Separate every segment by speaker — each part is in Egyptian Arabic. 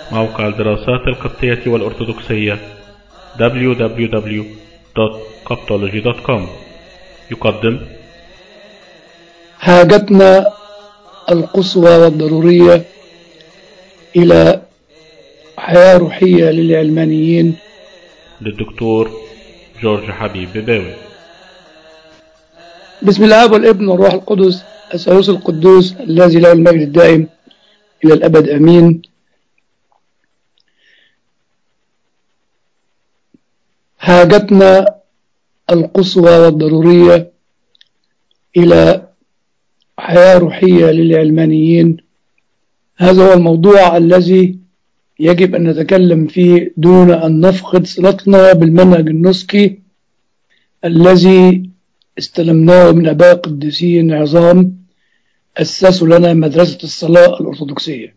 Speaker 1: موقع الدراسات القبطية والأرثوذكسية www.coptology.com يقدم
Speaker 2: حاجتنا القصوى والضرورية إلى حياة روحية للعلمانيين
Speaker 1: للدكتور جورج حبيب بباوي
Speaker 2: بسم الله والابن والروح القدس الثالوث القدوس الذي له المجد الدائم إلى الأبد أمين حاجتنا القصوى والضرورية إلى حياة روحية للعلمانيين هذا هو الموضوع الذي يجب أن نتكلم فيه دون أن نفقد صلتنا بالمنهج النسكي الذي استلمناه من أباء قديسين عظام أسسوا لنا مدرسة الصلاة الأرثوذكسية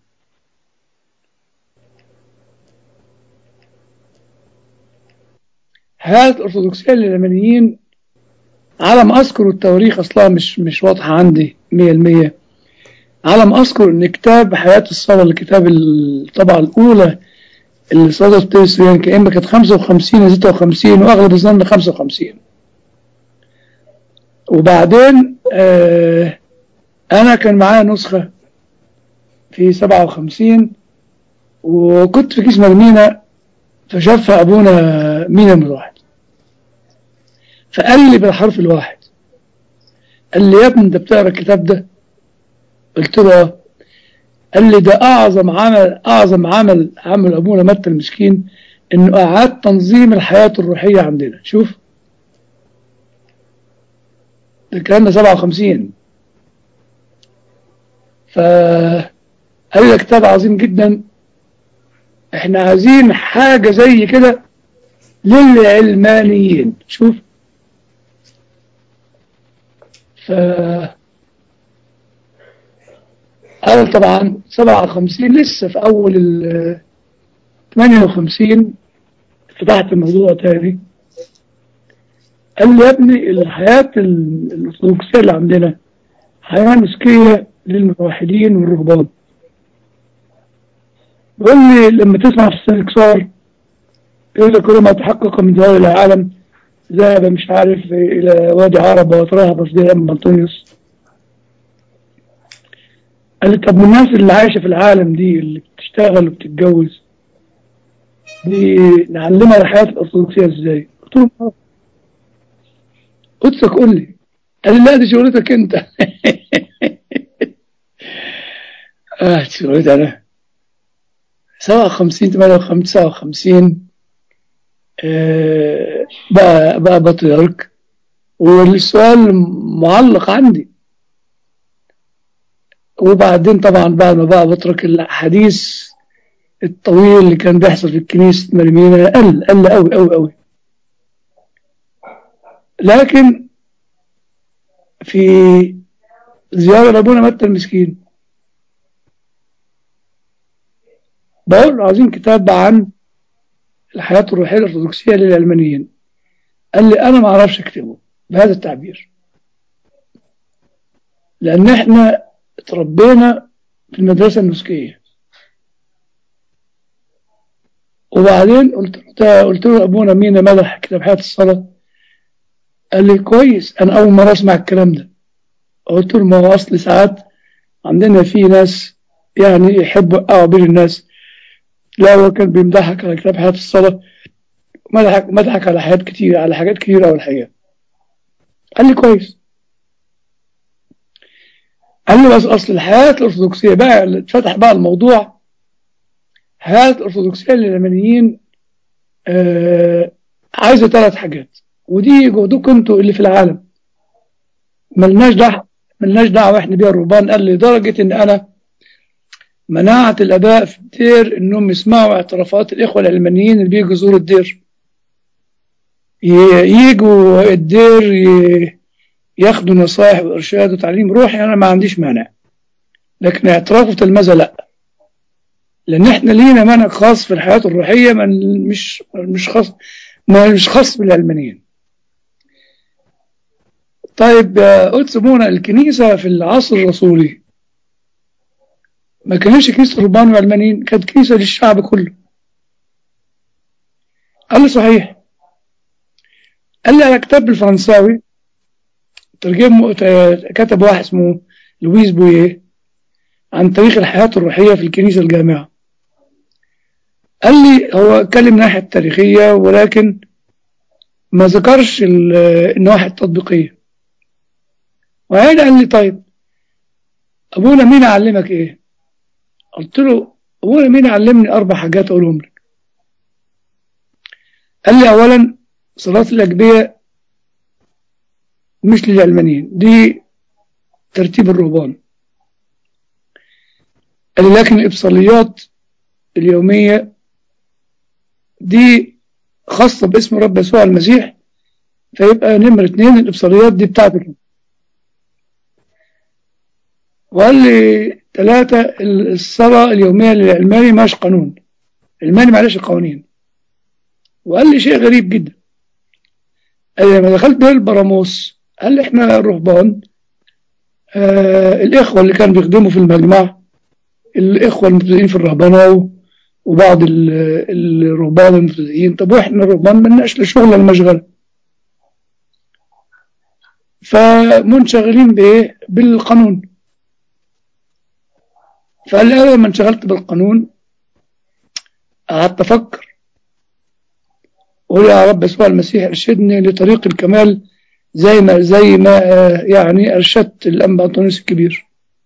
Speaker 2: هذه الأرثوذكسية لليمنيين على ما أذكر التواريخ أصلا مش مش واضحة عندي مية المية على ما أذكر إن كتاب حياة الصلاة الكتاب الطبعة الأولى اللي صدرت تيسرين كأنها كانت 55 56 وأغلب الظن 55 وبعدين آه أنا كان معايا نسخة في 57 وكنت في كيس مينا فشاف أبونا مينا من واحد فقال لي بالحرف الواحد قال لي يا ابني انت بتقرا الكتاب ده قلت له اه قال لي ده اعظم عمل اعظم عمل عمل ابونا متى المسكين انه اعاد تنظيم الحياه الروحيه عندنا شوف ده الكلام ده 57 ف قال لي ده كتاب عظيم جدا احنا عايزين حاجه زي كده للعلمانيين شوف ف أول طبعا 57 لسه في أول ال 58 فتحت الموضوع تاني قال لي يا ابني الحياة الأرثوذكسية اللي عندنا حياة مسكية للموحدين والرهبان بيقول لي لما تسمع في السنكسار يقول لك كل ما تحقق من دول العالم ذهب مش عارف إلى وادي عربة وترهب في أم أنطونيوس قال لي طب والناس اللي عايشة في العالم دي اللي بتشتغل وبتتجوز دي نعلمها الحياة الأرثوذكسية ازاي؟ قلت له آه. قدسك قول لي قال لي لا دي شغلتك انت اه شغلتي انا 57 58 59 آه بقى بقى بطريرك والسؤال معلق عندي وبعدين طبعا بعد ما بقى بترك الحديث الطويل اللي كان بيحصل في كنيسة مرمينا قل قل قوي قوي قوي لكن في زيارة لأبونا متى المسكين بقول له عايزين كتاب عن الحياة الروحية الأرثوذكسية للعلمانيين قال لي أنا ما أعرفش أكتبه بهذا التعبير لأن إحنا اتربينا في المدرسة النسكية وبعدين قلت له قلت له أبونا مين مدح كتاب حياة الصلاة قال لي كويس أنا أول مرة أسمع الكلام ده قلت له ما هو أصل ساعات عندنا في ناس يعني يحبوا يقعوا بين الناس لا هو كان بيمدحك على كتاب حياة الصلاة مدحك مدحك على حاجات كتير على حاجات كتير أول الحقيقة قال لي كويس قال لي بس أصل الحياة الأرثوذكسية بقى اللي اتفتح بقى الموضوع الحياة الأرثوذكسية لليمنيين آه عايزة ثلاث حاجات ودي جهدكم انتوا اللي في العالم ملناش دعوة ملناش دعوة احنا بيها الرهبان قال لي لدرجة ان انا منعت الاباء في الدير انهم يسمعوا اعترافات الاخوة العلمانيين اللي بيجوا يزوروا الدير يجوا الدير ياخدوا نصائح وارشاد وتعليم روحي انا ما عنديش مانع لكن اعتراف وتلمذة لا لان احنا لينا منهج خاص في الحياة الروحية من مش مش خاص مش خاص بالعلمانيين طيب قدس منى الكنيسة في العصر الرسولي ما كانتش كنيسة الرهبان والعلمانيين كانت كنيسة للشعب كله قال لي صحيح قال لي على كتاب بالفرنساوي ترجمه كتب واحد اسمه لويس بويه عن تاريخ الحياة الروحية في الكنيسة الجامعة قال لي هو اتكلم من الناحية التاريخية ولكن ما ذكرش النواحي التطبيقية وعين قال لي طيب أبونا مين علمك إيه؟ قلت له أبونا مين علمني أربع حاجات أقولهم لك قال لي أولا صلاة الأجبية مش للعلمانيين دي ترتيب الرهبان قال لي لكن الإبصاليات اليومية دي خاصة باسم رب يسوع المسيح فيبقى نمرة اتنين الإبصاريات دي بتاعتك وقال لي ثلاثة الصلاة اليومية للعلماني ماش قانون العلماني معلش قوانين وقال لي شيء غريب جدا قال لي لما دخلت دير البراموس قال لي احنا الرهبان آه الإخوة اللي كانوا بيخدموا في المجمع الإخوة المبتدئين في الرهبنة وبعض الرهبان المبتدئين طب واحنا الرهبان ملناش لشغل المشغلة فمنشغلين بايه بالقانون فقال لي اول ما انشغلت بالقانون قعدت افكر قول يا رب يسوع المسيح ارشدني لطريق الكمال زي ما زي ما يعني ارشدت الانبا انطونيوس الكبير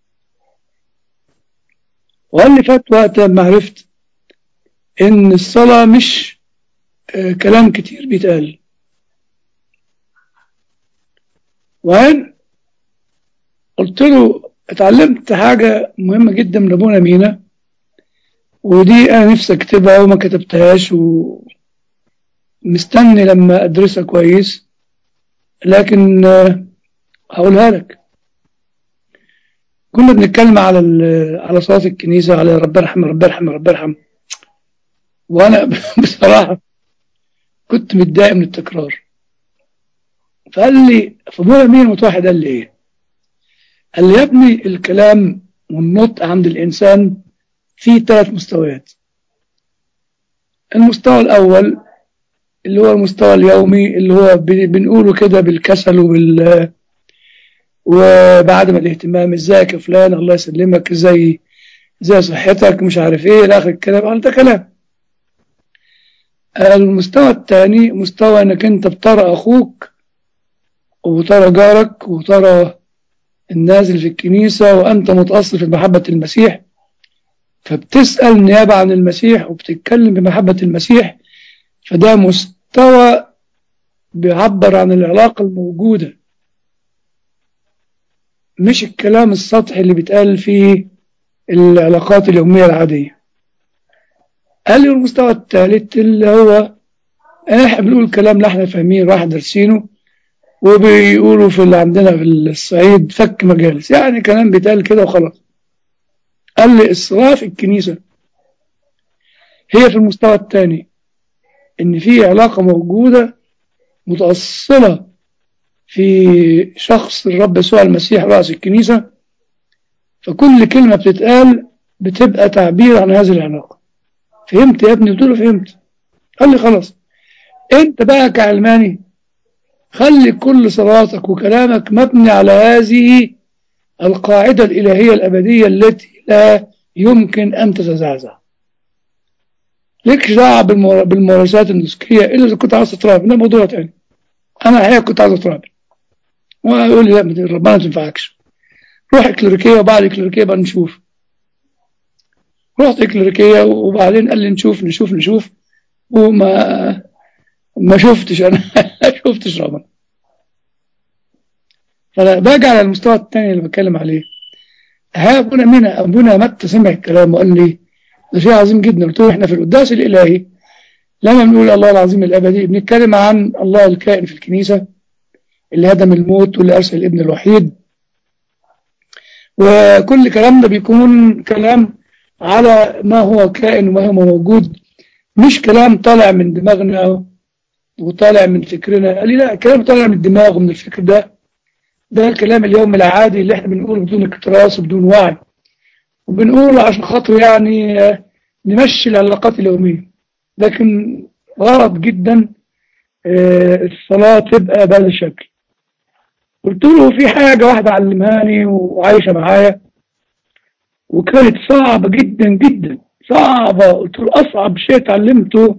Speaker 2: وقال لي فات وقت ما عرفت ان الصلاة مش كلام كتير بيتقال وين قلت له اتعلمت حاجة مهمة جدا من ابونا مينا ودي انا نفسي اكتبها وما كتبتهاش ومستني لما ادرسها كويس لكن هقولها لك كنا بنتكلم على على صلاة الكنيسة على رب ارحم رب ارحم رب ارحم وانا بصراحة كنت متضايق من التكرار فقال لي فابويا مين متوحد قال لي ايه قال لي يا ابني الكلام والنطق عند الانسان فيه ثلاث مستويات المستوى الاول اللي هو المستوى اليومي اللي هو بنقوله كده بالكسل وبال وبعدم الاهتمام ازيك يا فلان الله يسلمك ازاي ازاي صحتك مش عارف ايه الى اخر الكلام ده كلام المستوى الثاني مستوى انك انت بترى اخوك وترى جارك وترى النازل في الكنيسة وانت متأصل في محبة المسيح فبتسأل نيابة عن المسيح وبتتكلم بمحبة المسيح فده مستوى بيعبر عن العلاقة الموجودة مش الكلام السطحي اللي بيتقال في العلاقات اليومية العادية قال لي المستوى الثالث اللي هو احنا بنقول كلام لا احنا فاهمين راح دارسينه وبيقولوا في اللي عندنا في الصعيد فك مجالس يعني كلام بيتقال كده وخلاص قال لي الصلاة في الكنيسة هي في المستوى الثاني ان في علاقة موجودة متأصلة في شخص الرب يسوع المسيح رأس الكنيسة فكل كلمة بتتقال بتبقى تعبير عن هذه العلاقة فهمت يا ابني قلت له فهمت قال لي خلاص انت بقى كعلماني خلي كل صلاتك وكلامك مبني على هذه القاعدة الإلهية الأبدية التي لا يمكن أن تتزعزع ليكش دعوة بالممارسات النسكية إلا إذا كنت عاوز تتراب ده موضوع تاني أنا الحقيقة كنت عاوز أتراب ويقول لي لا ربنا ما تنفعكش روح الكليريكية وبعد الكليريكية بقى نشوف رحت الكليريكية وبعدين قال لي نشوف نشوف نشوف وما ما شفتش أنا شفتش ربنا فأنا باجي على المستوى الثاني اللي بتكلم عليه ها أبونا مين أبونا متى سمع الكلام وقال لي ده شيء عظيم جدا قلت له احنا في القداس الإلهي لما بنقول الله العظيم الأبدي بنتكلم عن الله الكائن في الكنيسة اللي هدم الموت واللي أرسل الابن الوحيد وكل كلام ده بيكون كلام على ما هو كائن وما هو موجود مش كلام طالع من دماغنا وطالع من فكرنا قال لي لا كلام طالع من الدماغ ومن الفكر ده ده الكلام اليوم العادي اللي احنا بنقوله بدون اكتراث وبدون وعي وبنقول عشان خاطر يعني آه، نمشي العلاقات اليومية لكن غلط جدا آه، الصلاة تبقى بهذا الشكل قلت له في حاجة واحدة علمهاني وعايشة معايا وكانت صعبة جدا جدا صعبة قلت له أصعب شيء اتعلمته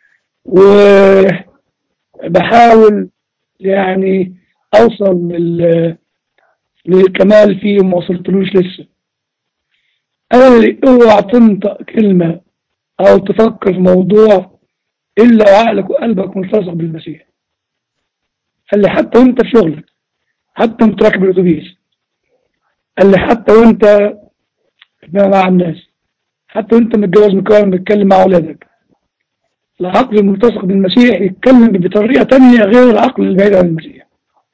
Speaker 2: وبحاول يعني أوصل لل... للكمال فيه وما وصلتلوش لسه قال لي اوعى تنطق كلمة أو تفكر في موضوع إلا وعقلك وقلبك ملتصق بالمسيح قال لي حتى وانت في شغلك حتى وانت راكب الاتوبيس قال لي حتى وانت مع الناس حتى وانت متجوز مكان بتتكلم مع اولادك العقل الملتصق بالمسيح يتكلم بطريقة تانية غير العقل البعيد عن المسيح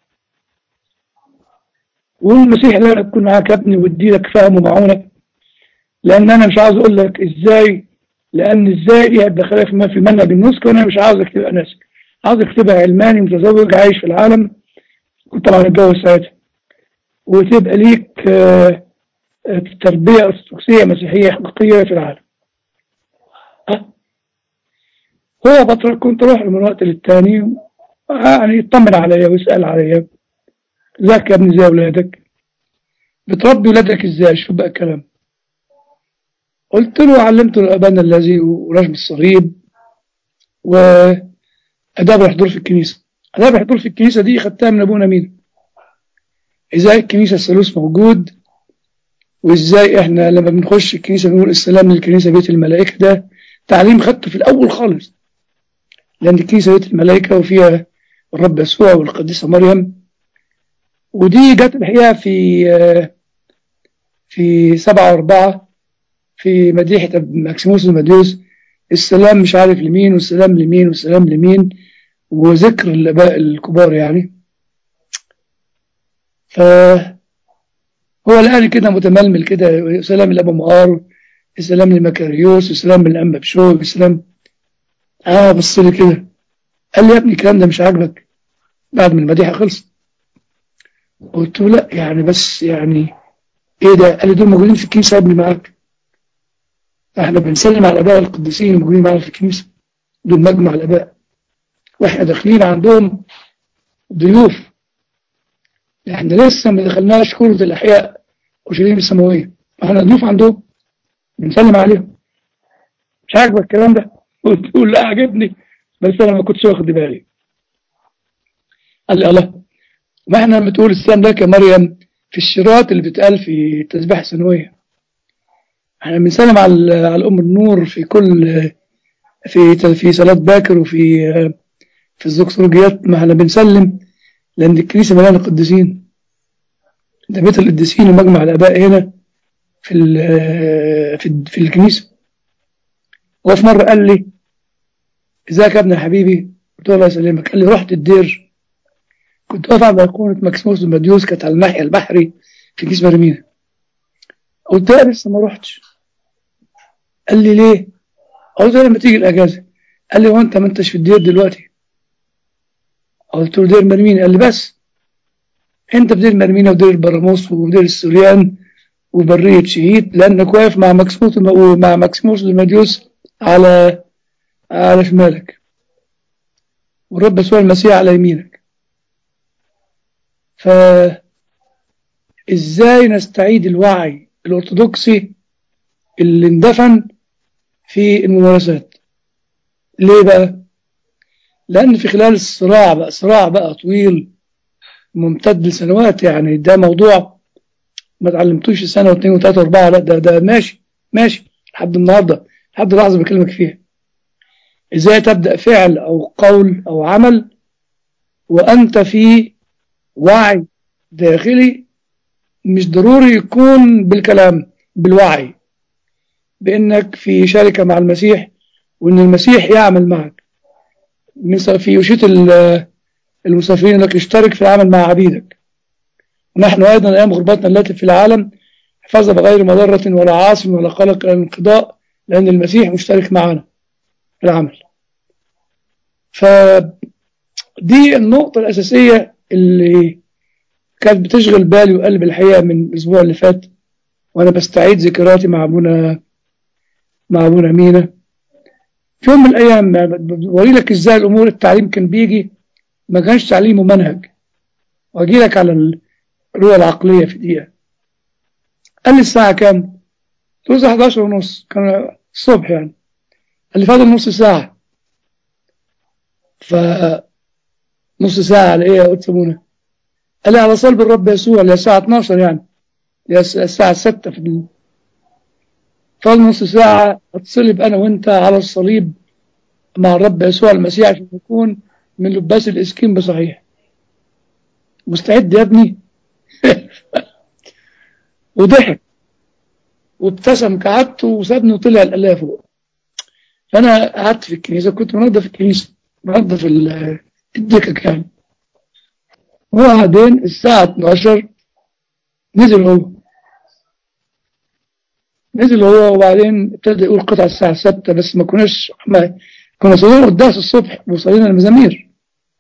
Speaker 2: والمسيح لا يكون معاك يا ابني ويدي لك فهم ومعونة لان انا مش عاوز اقول لك ازاي لان ازاي دي هيبقى خلاف ما في منهج النسك وانا مش عاوزك تبقى ناسك عاوزك تبقى علماني متزوج عايش في العالم كنت طبعا اتجوز ساعتها وتبقى ليك آه، آه، تربية أرثوذكسية مسيحية حقيقية في العالم أه؟ هو فترة كنت أروح من وقت للتاني يعني يطمن عليا ويسأل عليا ازيك يا ابني ازاي أولادك بتربي ولادك ازاي شو بقى الكلام قلت له علمته الأبان الذي ورجم الصليب وأداب الحضور في الكنيسة أداب الحضور في الكنيسة دي خدتها من أبونا مين إزاي الكنيسة الثالوث موجود وإزاي إحنا لما بنخش الكنيسة بنقول السلام للكنيسة بيت الملائكة ده تعليم خدته في الأول خالص لأن الكنيسة بيت الملائكة وفيها الرب يسوع والقديسة مريم ودي جت الحقيقة في في سبعة وأربعة في مديحة ماكسيموس المديوس السلام مش عارف لمين والسلام لمين والسلام لمين وذكر الآباء الكبار يعني ف هو الآن كده متململ كده سلام الأبا مقار السلام لمكاريوس السلام للأنبا بشوي السلام اه بص لي كده قال لي يا ابني الكلام ده مش عاجبك بعد ما المديحة خلصت قلت له لا يعني بس يعني ايه ده قال لي دول موجودين في الكنيسة يا ابني معاك احنا بنسلم على الاباء القديسين الموجودين معانا في الكنيسة دول مجمع الاباء واحنا داخلين عندهم ضيوف احنا لسه ما دخلناش كرة الاحياء اورشليم السماوية احنا ضيوف عندهم بنسلم عليهم مش عاجبك الكلام ده قلت له لا عجبني بس انا ما كنتش واخد بالي قال لي الله ما احنا بتقول السلام لك يا مريم في الشراط اللي بتقال في التسبيح السنوية احنا بنسلم على على ام النور في كل في في صلاة باكر وفي في الزوكسولوجيات ما احنا بنسلم لان الكنيسة مليانة قديسين ده بيت القديسين ومجمع الاباء هنا في في في الكنيسة هو في مرة قال لي ازيك يا ابني يا حبيبي قلت له الله يسلمك قال لي رحت الدير كنت واقف على بلكونة ماكسيموس المديوس كانت على الناحية البحري في كنيسة مرمينا قلت له لسه ما رحتش قال لي ليه؟ قلت له لما تيجي الاجازة قال لي هو انت ما انتش في الدير دلوقتي قلت له دير مرمينا قال لي بس انت في دير مرمينا ودير البراموس ودير السوريان وبرية شهيد لانك واقف مع ماكسيموس مع ماكسيموس المديوس على على شمالك والرب يسوع المسيح على يمينك ف ازاي نستعيد الوعي الارثوذكسي اللي اندفن في الممارسات ليه بقى لان في خلال الصراع بقى صراع بقى طويل ممتد لسنوات يعني ده موضوع ما اتعلمتوش سنه واثنين وثلاثه واربعه لا ده ده ماشي ماشي لحد النهارده لحد اللحظه بكلمك فيها ازاي تبدا فعل او قول او عمل وانت في وعي داخلي مش ضروري يكون بالكلام بالوعي بانك في شركه مع المسيح وان المسيح يعمل معك مثل في يشيط المسافرين انك اشترك في العمل مع عبيدك ونحن ايضا ايام غربتنا التي في العالم حفظ بغير مضره ولا عاصم ولا قلق ولا انقضاء لان المسيح مشترك معنا في العمل فدي النقطة الأساسية اللي كانت بتشغل بالي وقلب الحقيقة من الأسبوع اللي فات وأنا بستعيد ذكرياتي مع أبونا مع أبونا مينا في يوم من الأيام بوري لك إزاي الأمور التعليم كان بيجي ما كانش تعليم ممنهج وأجي لك على الرؤية العقلية في دقيقة قال لي الساعة كام؟ قلت له الساعة 11 ونص كان الصبح يعني قال لي فاضل نص ساعة ف نص ساعة على إيه قلت سمونة قال لي على صلب الرب يسوع اللي هي الساعة 12 يعني اللي هي الساعة 6 في ال... فاضل نص ساعة اتصلب أنا وأنت على الصليب مع الرب يسوع المسيح عشان نكون من لباس الإسكين بصحيح مستعد يا ابني وضحك وابتسم كعدته وسابني وطلع القلاية فوق فأنا قعدت في الكنيسة كنت منظف الكنيسة منظف الدكك يعني وبعدين الساعة 12 نزل هو نزل هو وبعدين ابتدى يقول قطع الساعة 6 بس ما كناش ما كنا صلينا قداس الصبح وصلينا المزامير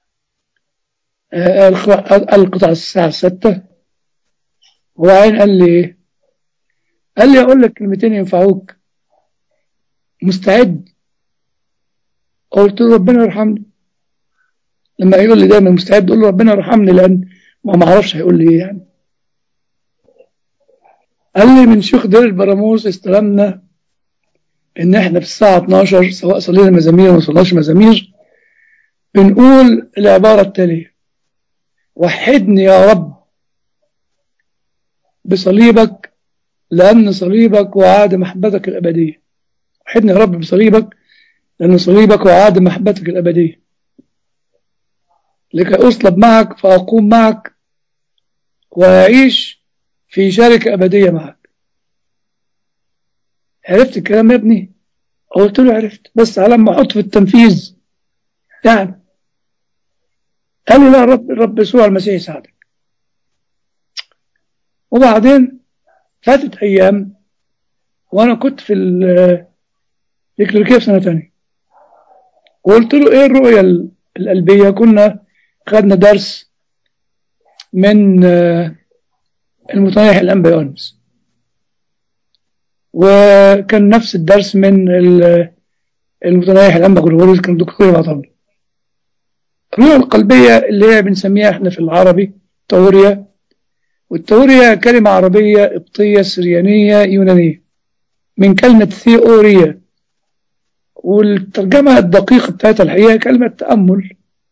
Speaker 2: قال قطع الساعة 6 وبعدين قال لي قال لي أقول لك كلمتين ينفعوك مستعد قلت له ربنا يرحمني لما يقول لي دايما مستعد اقول له ربنا يرحمني لان ما ما اعرفش هيقول لي ايه يعني قال لي من شيخ دير البراموس استلمنا ان احنا في الساعة 12 سواء صلينا مزامير وما صلناش مزامير بنقول العبارة التالية وحدني يا رب بصليبك لأن صليبك وعاد محبتك الأبدية وحدني يا رب بصليبك لأن صليبك وعاد محبتك الأبدية لكي أصلب معك فأقوم معك وأعيش في شركة أبدية معك عرفت الكلام يا ابني قلت له عرفت بس على ما أحط في التنفيذ يعني قال لي لا رب رب يسوع المسيح يساعدك وبعدين فاتت أيام وأنا كنت في الإكليريكية في سنة تانية وقلت له إيه الرؤية القلبية كنا خدنا درس من المتنيح الأنبا يونس وكان نفس الدرس من المتنيح الأنبا غرغوريوس كان دكتور معطل الرؤية القلبية اللي هي بنسميها احنا في العربي توريا والتوريا كلمة عربية قبطية سريانية يونانية من كلمة ثيوريا والترجمة الدقيقة بتاعتها الحقيقة كلمة تأمل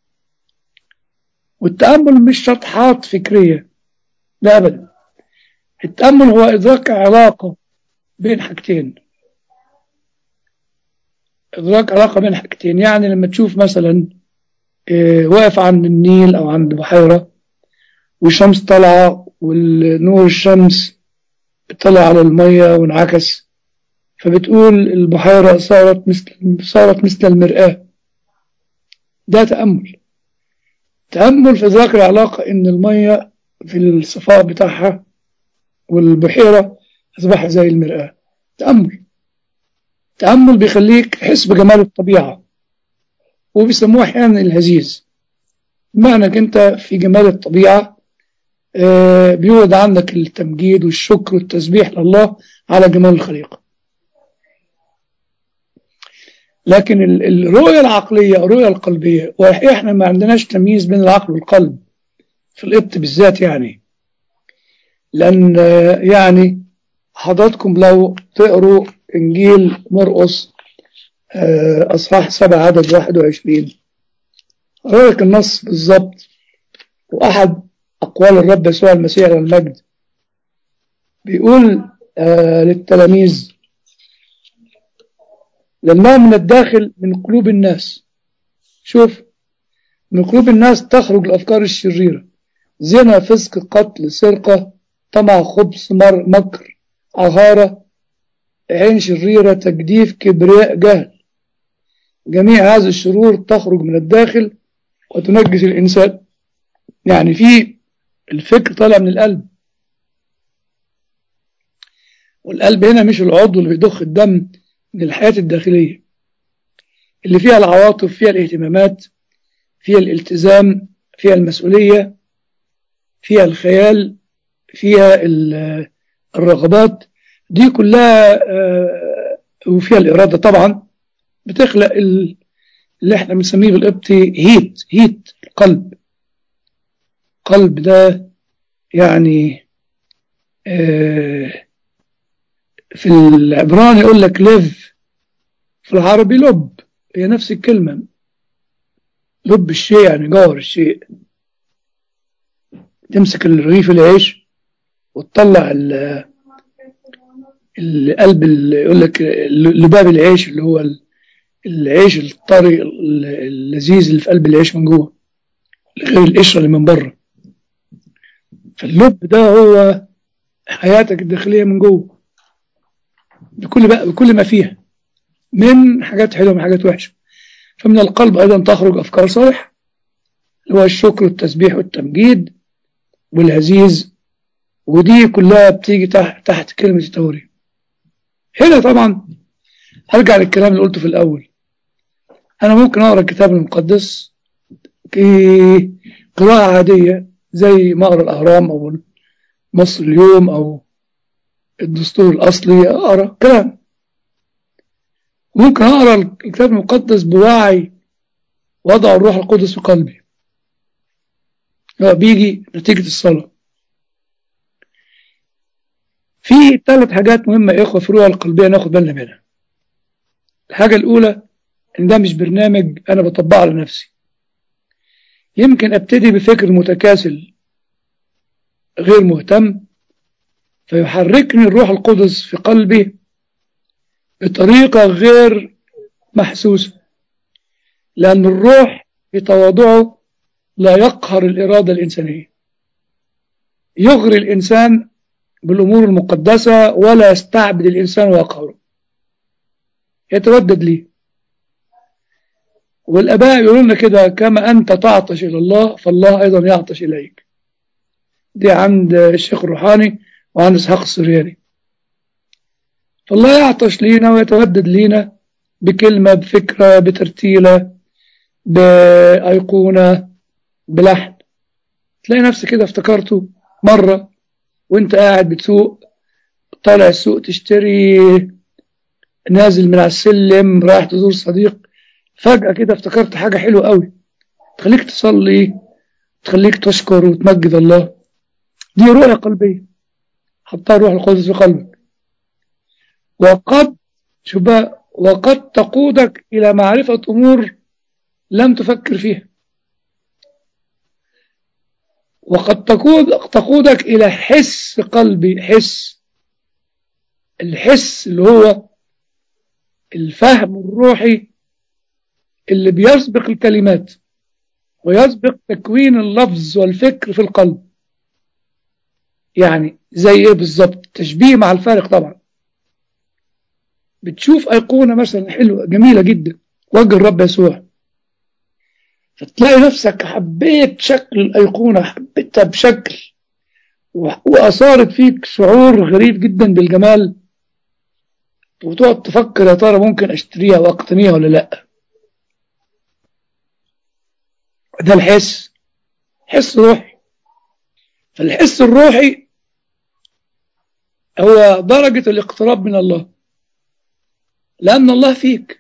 Speaker 2: والتأمل مش شطحات فكرية لا أبدا التأمل هو إدراك علاقة بين حاجتين إدراك علاقة بين حاجتين يعني لما تشوف مثلا واقف عند النيل أو عند بحيرة والشمس طالعة والنور الشمس طلع على المية وانعكس فبتقول البحيرة صارت مثل صارت مثل المرآة ده تأمل تأمل في إدراك العلاقة إن المية في الصفاء بتاعها والبحيرة أصبح زي المرآة تأمل تأمل بيخليك تحس بجمال الطبيعة وبيسموه أحيانا الهزيز بمعنى انك أنت في جمال الطبيعة بيولد عندك التمجيد والشكر والتسبيح لله على جمال الخليقة لكن الرؤية العقلية الرؤية القلبية وإحنا ما عندناش تمييز بين العقل والقلب في القبط بالذات يعني لأن يعني حضراتكم لو تقروا إنجيل مرقس أصحاح سبع عدد واحد وعشرين رأيك النص بالظبط وأحد أقوال الرب يسوع المسيح المجد بيقول آه للتلاميذ لأنها من الداخل من قلوب الناس شوف من قلوب الناس تخرج الأفكار الشريرة زنا فسق قتل سرقة طمع خبث مر مكر عهارة عين شريرة تجديف كبرياء جهل جميع هذه الشرور تخرج من الداخل وتنجس الإنسان يعني في الفكر طالع من القلب والقلب هنا مش العضو اللي بيضخ الدم من الحياة الداخلية اللي فيها العواطف فيها الاهتمامات فيها الالتزام فيها المسؤولية فيها الخيال فيها الرغبات دي كلها آه، وفيها الإرادة طبعا بتخلق ال- اللي احنا بنسميه بالقبطي هيت هيت القلب قلب ده يعني آه، في العبراني يقول لك ليف في العربي لب هي نفس الكلمة لب الشيء يعني جوهر الشيء تمسك الرغيف العيش وتطلع ال- القلب اللي يقول لك لباب العيش اللي هو ال- العيش الطري ال- اللذيذ اللي في قلب العيش من جوه غير القشره اللي من بره فاللب ده هو حياتك الداخليه من جوه بكل بقى بكل ما فيها من حاجات حلوه من حاجات وحشه فمن القلب ايضا تخرج افكار صالحه اللي هو الشكر والتسبيح والتمجيد والهزيز ودي كلها بتيجي تحت, تحت كلمه التوريه هنا طبعا هرجع للكلام اللي قلته في الأول أنا ممكن أقرأ الكتاب المقدس كقراءة عادية زي ما أقرأ الأهرام أو مصر اليوم أو الدستور الأصلي أقرأ كلام ممكن أقرأ الكتاب المقدس بوعي وضع الروح القدس في قلبي هو بيجي نتيجة الصلاة في ثلاث حاجات مهمة يا إخوة في الروح القلبية ناخد بالنا منها الحاجة الأولى إن ده مش برنامج أنا بطبقه على نفسي يمكن أبتدي بفكر متكاسل غير مهتم فيحركني الروح القدس في قلبي بطريقة غير محسوسة لأن الروح في تواضعه لا يقهر الإرادة الإنسانية يغري الإنسان بالأمور المقدسة ولا يستعبد الإنسان ويقهره يتردد ليه والآباء يقولون لنا كده كما أنت تعطش إلى الله فالله أيضا يعطش إليك دي عند الشيخ الروحاني وعند إسحاق السرياني فالله يعطش لينا ويتردد لينا بكلمة بفكرة بترتيلة بأيقونة بلحن تلاقي نفسك كده افتكرته مرة وانت قاعد بتسوق طالع السوق تشتري نازل من على السلم رايح تزور صديق فجأة كده افتكرت حاجة حلوة قوي تخليك تصلي تخليك تشكر وتمجد الله دي رؤية قلبية حطها روح القدس في قلبك وقد شو بقى وقد تقودك إلى معرفة أمور لم تفكر فيها وقد تقود تقودك إلى حس قلبي حس الحس اللي هو الفهم الروحي اللي بيسبق الكلمات ويسبق تكوين اللفظ والفكر في القلب يعني زي ايه بالظبط تشبيه مع الفارق طبعا بتشوف أيقونة مثلا حلوة جميلة جدا وجه الرب يسوع فتلاقي نفسك حبيت شكل الأيقونة حبيتها بشكل وأثارت فيك شعور غريب جدا بالجمال وتقعد تفكر يا ترى ممكن أشتريها وأقتنيها ولا لأ ده الحس حس روحي فالحس الروحي هو درجة الاقتراب من الله لأن الله فيك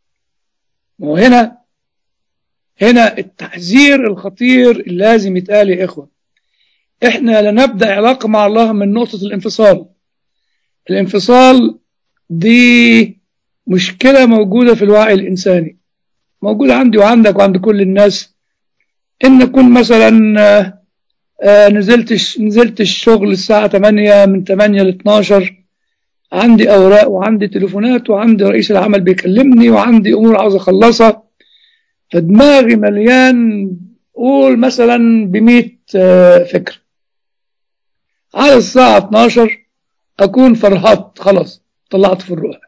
Speaker 2: وهنا هنا التحذير الخطير اللي لازم يتقال يا إخوة إحنا لا نبدأ علاقة مع الله من نقطة الانفصال الانفصال دي مشكلة موجودة في الوعي الإنساني موجودة عندي وعندك وعند كل الناس إن نكون مثلا نزلت نزلت الشغل الساعة 8 من 8 ل 12 عندي أوراق وعندي تليفونات وعندي رئيس العمل بيكلمني وعندي أمور عاوز أخلصها فدماغي مليان قول مثلا بمية فكرة على الساعة 12 أكون فرهطت خلاص طلعت في الروح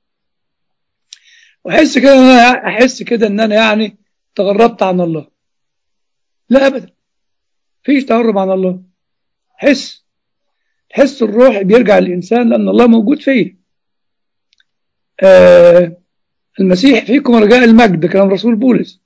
Speaker 2: وأحس كده إن أنا أحس كده إن أنا يعني تغربت عن الله لا أبدا فيش تهرب عن الله حس حس الروح بيرجع للإنسان لأن الله موجود فيه آه المسيح فيكم رجاء المجد كلام رسول بولس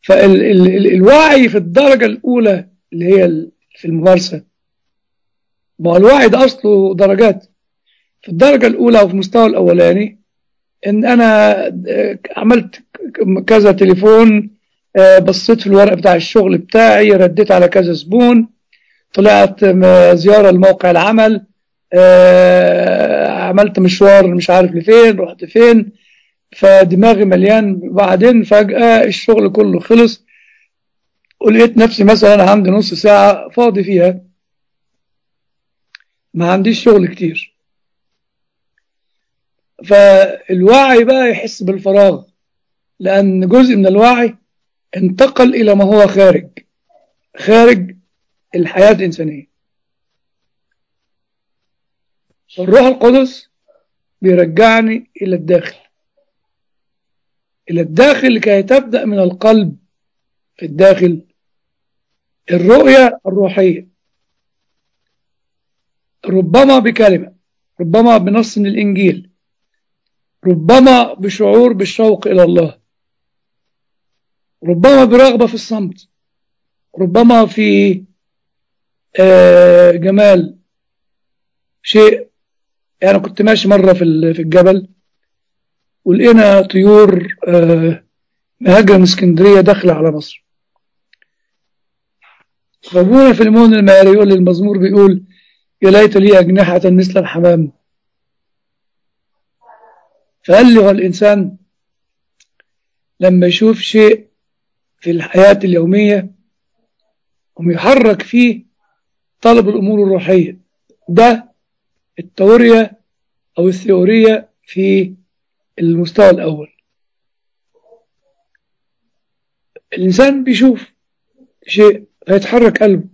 Speaker 2: فالوعي في الدرجة الأولى اللي هي في الممارسة ما هو الوعي ده أصله درجات في الدرجة الأولى أو في المستوى الأولاني إن أنا آه، عملت ك- كذا تليفون آه، بصيت في الورق بتاع الشغل بتاعي رديت على كذا زبون طلعت م- زيارة لموقع العمل آه، عملت مشوار مش عارف لفين رحت فين فدماغي مليان وبعدين فجأة الشغل كله خلص ولقيت نفسي مثلا عندي نص ساعة فاضي فيها ما عنديش شغل كتير فالوعي بقى يحس بالفراغ لأن جزء من الوعي انتقل إلى ما هو خارج خارج الحياة الإنسانية الروح القدس بيرجعني إلى الداخل إلى الداخل لكي تبدأ من القلب في الداخل الرؤية الروحية ربما بكلمة ربما بنص من الإنجيل ربما بشعور بالشوق إلى الله ربما برغبة في الصمت ربما في آه، جمال شيء يعني كنت ماشي مرة في ال- في الجبل ولقينا طيور آه، مهاجرة من اسكندرية داخلة على مصر فابونا في المون الماري يقول المزمور بيقول يا ليت لي أجنحة مثل الحمام فقال لي هو الإنسان لما يشوف شيء في الحياة اليومية ويحرك فيه طلب الأمور الروحية ده التورية أو الثيورية في المستوى الأول الإنسان بيشوف شيء فيتحرك قلبه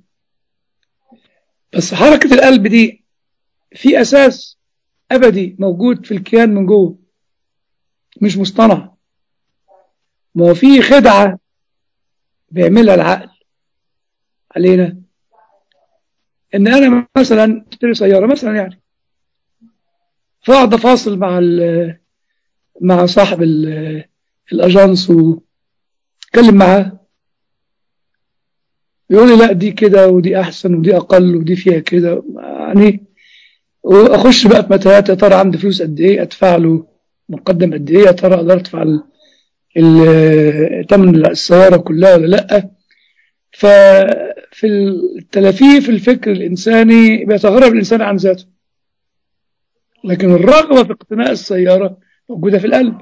Speaker 2: بس حركة القلب دي في أساس أبدي موجود في الكيان من جوه مش مصطنع ما هو في خدعة بيعملها العقل علينا ان انا مثلا اشتري سياره مثلا يعني فاقعد افاصل مع ال- مع صاحب ال- الاجانس واتكلم معاه يقول لي لا دي كده ودي احسن ودي اقل ودي فيها كده يعني واخش بقى في متاهات يا ترى عندي فلوس قد ايه ادفع له مقدم قد ايه يا ترى اقدر ادفع ال- ال- ثمن السياره كلها ولا لا ففي التلافيف الفكر الإنساني بيتغرب الإنسان عن ذاته لكن الرغبة في اقتناء السيارة موجودة في القلب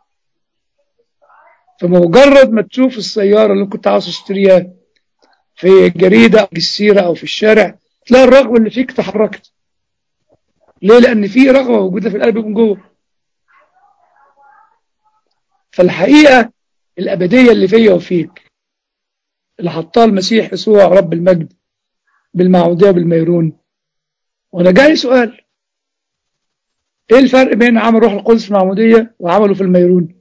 Speaker 2: فمجرد ما تشوف السيارة اللي كنت عاوز تشتريها في الجريدة أو في السيرة أو في الشارع تلاقي الرغبة اللي فيك تحركت ليه؟ لأن في رغبة موجودة في القلب من جوه فالحقيقة الأبدية اللي فيا وفيك اللي حطها المسيح يسوع رب المجد بالمعودية بالميرون وانا جاي سؤال ايه الفرق بين عمل روح القدس في المعمودية وعمله في الميرون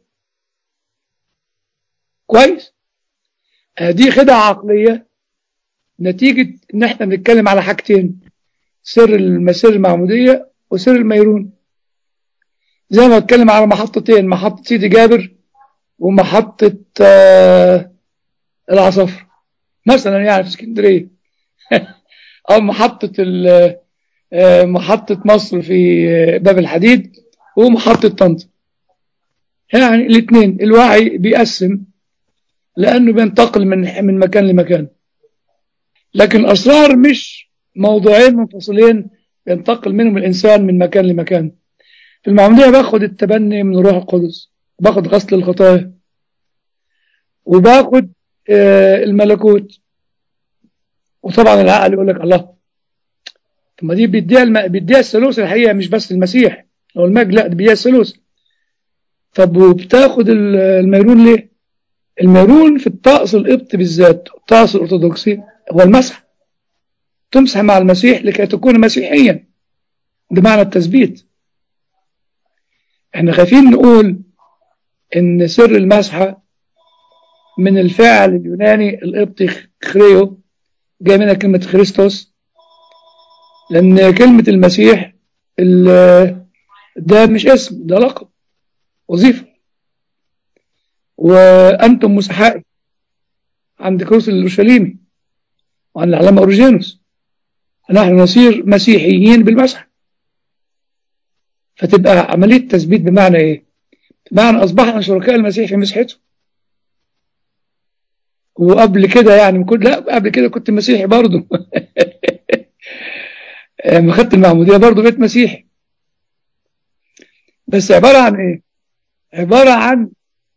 Speaker 2: كويس آه دي خدعة عقلية نتيجة ان احنا بنتكلم على حاجتين سر المسير المعمودية وسر الميرون زي ما بتكلم على محطتين محطة سيدي جابر ومحطة آه العصافرة مثلا يعني في اسكندرية أو محطة ال- آه، محطة مصر في آه، باب الحديد ومحطة طنطا يعني الاثنين الوعي بيقسم لأنه بينتقل من من مكان لمكان لكن الأسرار مش موضوعين منفصلين بينتقل منهم الإنسان من مكان لمكان في المعمودية باخد التبني من الروح القدس باخد غسل الخطايا وباخد آه، الملكوت وطبعا العقل يقول لك الله طب ما دي بيديها الم... بيديها الثالوث الحقيقه مش بس المسيح او المجد لا دي بيديها الثالوث طب وبتاخد ال- الميرون ليه؟ الميرون في الطقس القبطي بالذات الطقس الارثوذكسي هو المسح تمسح مع المسيح لكي تكون مسيحيا بمعنى التثبيت احنا خايفين نقول ان سر المسحه من الفعل اليوناني القبطي خريو جاي منها كلمه خريستوس لأن كلمة المسيح ال- ده مش اسم ده لقب وظيفة وأنتم مسحائي عند كروس الأورشليمي وعن العلامة أورجينوس نحن نصير مسيحيين بالمسح فتبقى عملية تثبيت بمعنى ايه بمعنى اصبحنا شركاء المسيح في مسحته وقبل كده يعني كنت لا قبل كده كنت مسيحي برضه لما خدت المعمودية برضه بقيت مسيحي بس عبارة عن ايه عبارة عن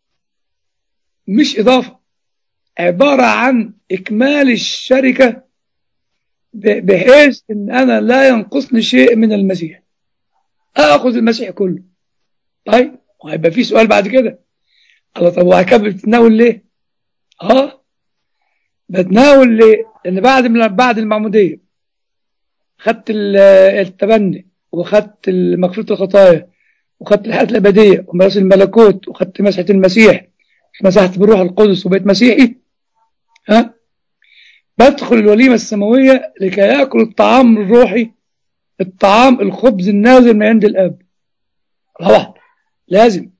Speaker 2: مش إضافة عبارة عن إكمال الشركة بحيث إن أنا لا ينقصني شيء من المسيح أخذ المسيح كله طيب وهيبقى في سؤال بعد كده الله طب وهكمل بتتناول ليه؟ اه بتناول ليه؟ لأن بعد بعد المعمودية خدت التبني وخدت مغفرة الخطايا وخدت الحياة الأبدية ومراس الملكوت وخدت مسحة المسيح مسحت بالروح القدس وبقيت مسيحي ها بدخل الوليمة السماوية لكي يأكل الطعام الروحي الطعام الخبز النازل من عند الأب طبعا لازم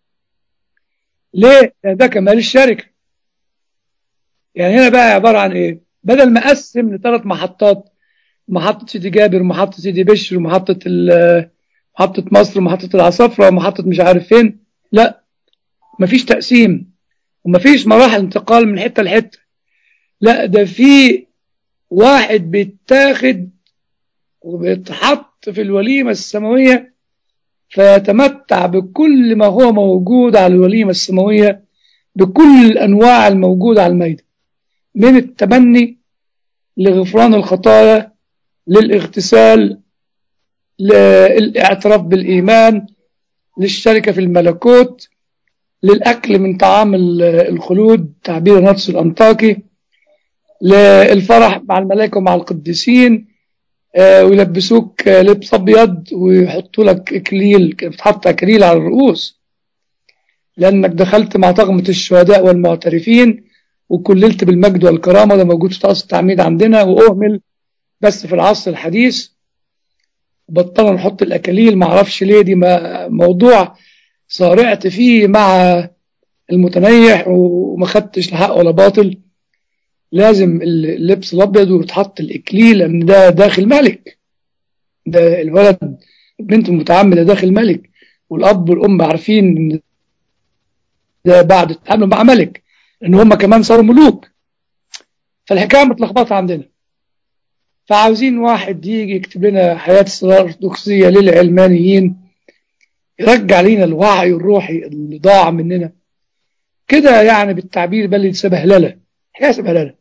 Speaker 2: ليه؟ ده كمال الشركة يعني هنا بقى عبارة عن ايه بدل ما اقسم لثلاث محطات محطة سيدي جابر ومحطة سيدي بشر ومحطة محطة مصر ومحطة العصافرة ومحطة مش عارف فين لا مفيش تقسيم ومفيش مراحل انتقال من حتة لحتة لا ده في واحد بيتاخد وبيتحط في الوليمة السماوية فيتمتع بكل ما هو موجود على الوليمة السماوية بكل الأنواع الموجودة على الميدان من التبني لغفران الخطايا للاغتسال للاعتراف بالإيمان للشركة في الملكوت للأكل من طعام الخلود تعبير نفس الأنطاكي للفرح مع الملائكة ومع القديسين ويلبسوك لبس أبيض ويحطوا لك إكليل بتحط إكليل على الرؤوس لأنك دخلت مع طغمة الشهداء والمعترفين وكللت بالمجد والكرامة ده موجود في طقس التعميد عندنا وأهمل بس في العصر الحديث بطلنا نحط الأكاليل معرفش ليه دي موضوع صارعت فيه مع المتنيح وما خدتش لا حق ولا باطل لازم اللبس الأبيض ويتحط الإكليل لأن ده داخل ملك ده الولد البنت المتعمدة داخل ملك والأب والأم عارفين إن ده بعد التعامل مع ملك ان هم كمان صاروا ملوك فالحكايه متلخبطه عندنا فعاوزين واحد يجي يكتب لنا حياه الصلاه الارثوذكسيه للعلمانيين يرجع لينا الوعي الروحي اللي ضاع مننا كده يعني بالتعبير بل سبهلله حكايه سبهلله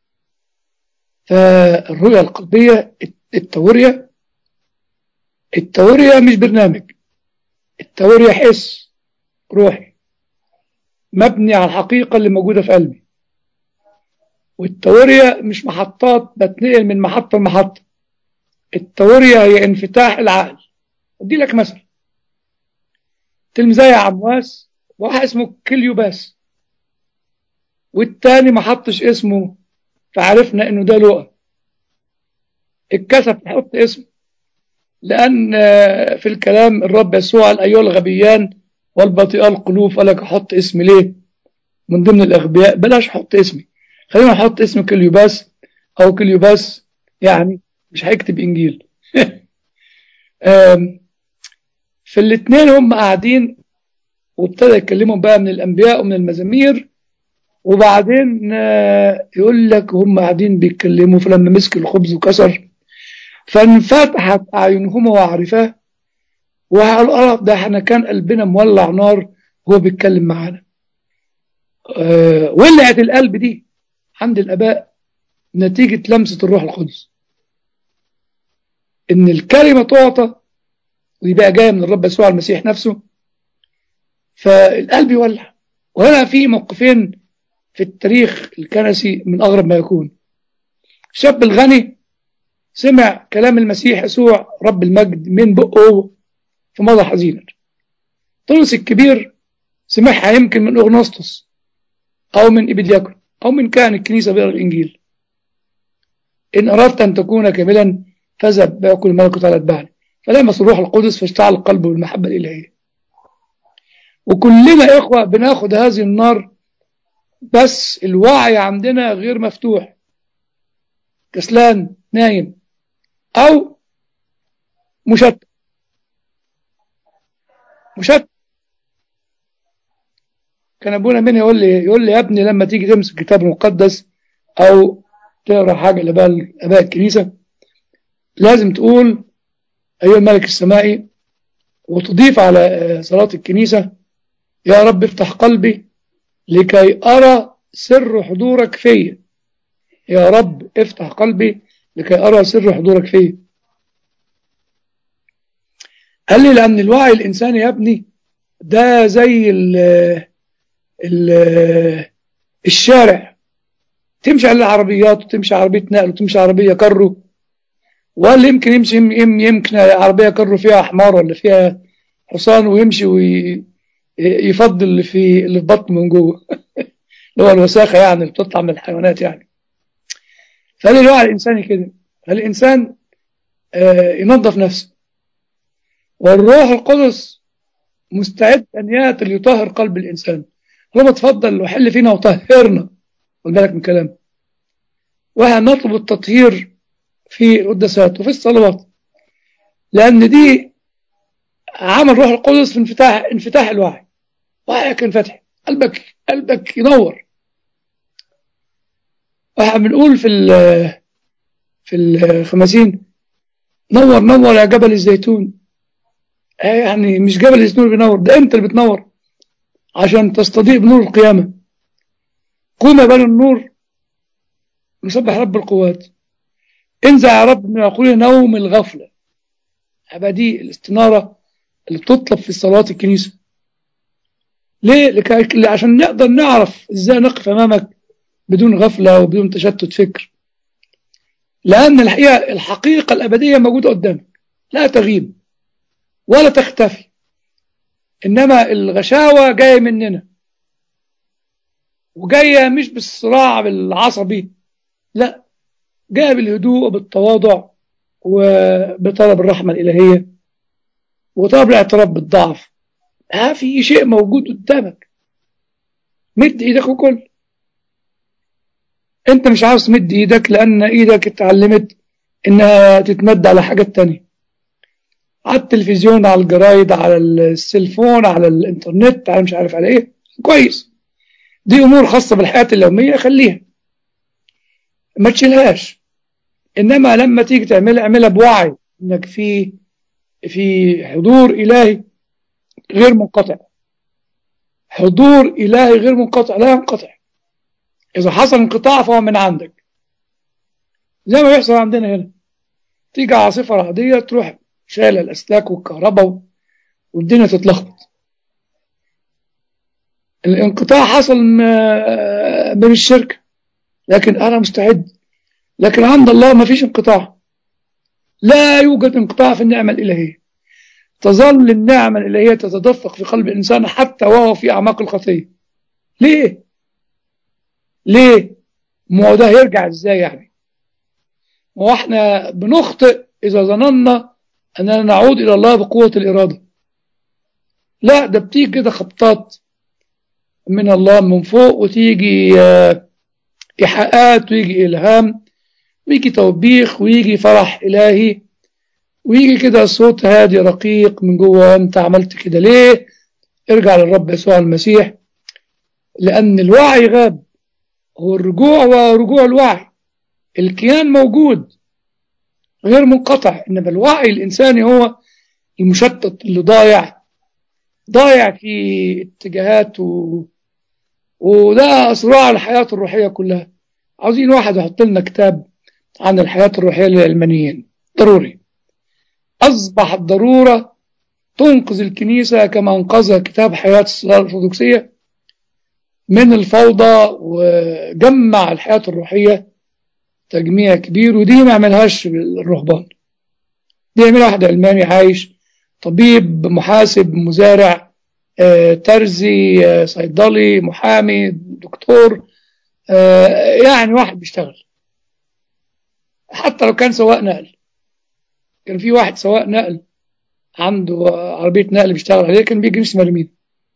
Speaker 2: فالرؤيه القلبيه التوريه التوريه مش برنامج التوريه حس روحي مبني على الحقيقة اللي موجودة في قلبي والتورية مش محطات بتنقل من محطة لمحطة التورية هي انفتاح العقل ادي لك مثل تلميذي عمواس واحد اسمه كليوباس والتاني ما حطش اسمه فعرفنا انه ده لؤى اتكسف نحط اسمه لان في الكلام الرب يسوع قال ايها الغبيان والبطيئة القلوب فلك احط اسمي ليه من ضمن الاغبياء بلاش احط اسمي خلينا احط اسم كليوباس او كليوباس يعني مش هيكتب انجيل في الاثنين هم قاعدين وابتدى يكلمهم بقى من الانبياء ومن المزامير وبعدين يقول لك هم قاعدين بيتكلموا فلما مسك الخبز وكسر فانفتحت اعينهما وعرفاه وقال ده احنا كان قلبنا مولع نار وهو بيتكلم معانا أه ولعت القلب دي عند الاباء نتيجة لمسة الروح القدس ان الكلمة تعطى ودي بقى جاية من الرب يسوع المسيح نفسه فالقلب يولع وهنا في موقفين في التاريخ الكنسي من أغرب ما يكون الشاب الغني سمع كلام المسيح يسوع رب المجد من بقه فمضى حزينا طرس الكبير سمعها يمكن من أغنسطس أو من إبدياكون أو من كان الكنيسة بيقرأ الإنجيل إن أردت أن تكون كاملا فاذهب بأكل ملكوت على أتباعني فلمس الروح القدس فاشتعل قلبه بالمحبة الإلهية وكلنا إخوة بناخد هذه النار بس الوعي عندنا غير مفتوح كسلان نايم أو مشتت مشتت كان ابونا مني يقول لي يقول لي يا ابني لما تيجي تمسك الكتاب المقدس او تقرا حاجه لاباء اباء الكنيسه لازم تقول ايها الملك السمائي وتضيف على صلاه الكنيسه يا رب افتح قلبي لكي ارى سر حضورك فيا يا رب افتح قلبي لكي ارى سر حضورك فيا قال لي لان الوعي الانساني يا ابني ده زي ال ال الشارع تمشي على العربيات وتمشي عربية نقل وتمشي عربية كرو ولا يمكن يمشي يمكن عربية كرو فيها حمار ولا فيها حصان ويمشي ويفضل اللي في اللي في بطنه من جوه اللي هو الوساخة يعني اللي بتطلع من الحيوانات يعني فقال الوعي الإنساني كده الإنسان ينظف نفسه والروح القدس مستعد أن يأتي ليطهر قلب الإنسان ربنا تفضل وحل فينا وطهرنا خد بالك من كلام وهنطلب التطهير في القداسات وفي الصلوات لأن دي عمل روح القدس في انفتاح انفتاح الوعي وعيك ينفتح قلبك قلبك ينور واحنا بنقول في ال في الخمسين نور نور يا جبل الزيتون يعني مش جبل الزيتون اللي بينور ده انت اللي بتنور عشان تستضيء بنور القيامة قوم بين النور نسبح رب القوات انزع يا رب من عقول نوم الغفلة دي الاستنارة اللي بتطلب في صلوات الكنيسة ليه؟ لكي عشان نقدر نعرف ازاي نقف امامك بدون غفلة وبدون تشتت فكر لأن الحقيقة الحقيقة الأبدية موجودة قدامك لا تغيب ولا تختفي إنما الغشاوة جاية مننا وجاية مش بالصراع بالعصبي لا جاية بالهدوء وبالتواضع وبطلب الرحمة الإلهية وطلب الاعتراف بالضعف ها في شيء موجود قدامك مد ايدك وكل انت مش عاوز تمد ايدك لان ايدك اتعلمت انها تتمد على حاجات تانية على التلفزيون على الجرايد على السيلفون على الانترنت على مش عارف على ايه كويس دي امور خاصة بالحياة اليومية خليها ما تشيلهاش انما لما تيجي تعملها اعملها بوعي انك في في حضور الهي غير منقطع حضور الهي غير منقطع لا ينقطع إذا حصل انقطاع فهو من عندك زي ما بيحصل عندنا هنا تيجي عاصفة رعدية تروح شايلة الأسلاك والكهرباء والدنيا تتلخبط الانقطاع حصل من الشركة لكن أنا مستعد لكن عند الله ما فيش انقطاع لا يوجد انقطاع في النعمة الإلهية تظل النعمة الإلهية تتدفق في قلب الإنسان حتى وهو في أعماق الخطية ليه؟ ليه؟ ما هو ده هيرجع ازاي يعني؟ ما هو احنا بنخطئ إذا ظننا أننا نعود إلى الله بقوة الإرادة لا ده بتيجي كده خبطات من الله من فوق وتيجي إيحاءات ويجي إلهام ويجي توبيخ ويجي فرح إلهي ويجي كده صوت هادي رقيق من جوه أنت عملت كده ليه؟ ارجع للرب يسوع المسيح لأن الوعي غاب هو الرجوع ورجوع الوعي الكيان موجود غير منقطع إنما الوعي الإنساني هو المشتت اللي ضايع ضايع في اتجاهات و... وده صراع الحياة الروحية كلها عاوزين واحد يحط لنا كتاب عن الحياة الروحية للعلمانيين ضروري أصبح الضرورة تنقذ الكنيسة كما أنقذها كتاب حياة الصلاة الأرثوذكسية من الفوضى وجمع الحياة الروحية تجميع كبير ودي ما عملهاش الرهبان دي عملها واحد علماني عايش طبيب محاسب مزارع آه، ترزي آه، صيدلي محامي دكتور آه، يعني واحد بيشتغل حتى لو كان سواق نقل كان في واحد سواق نقل عنده عربية نقل بيشتغل عليها كان بيجي اسمه مين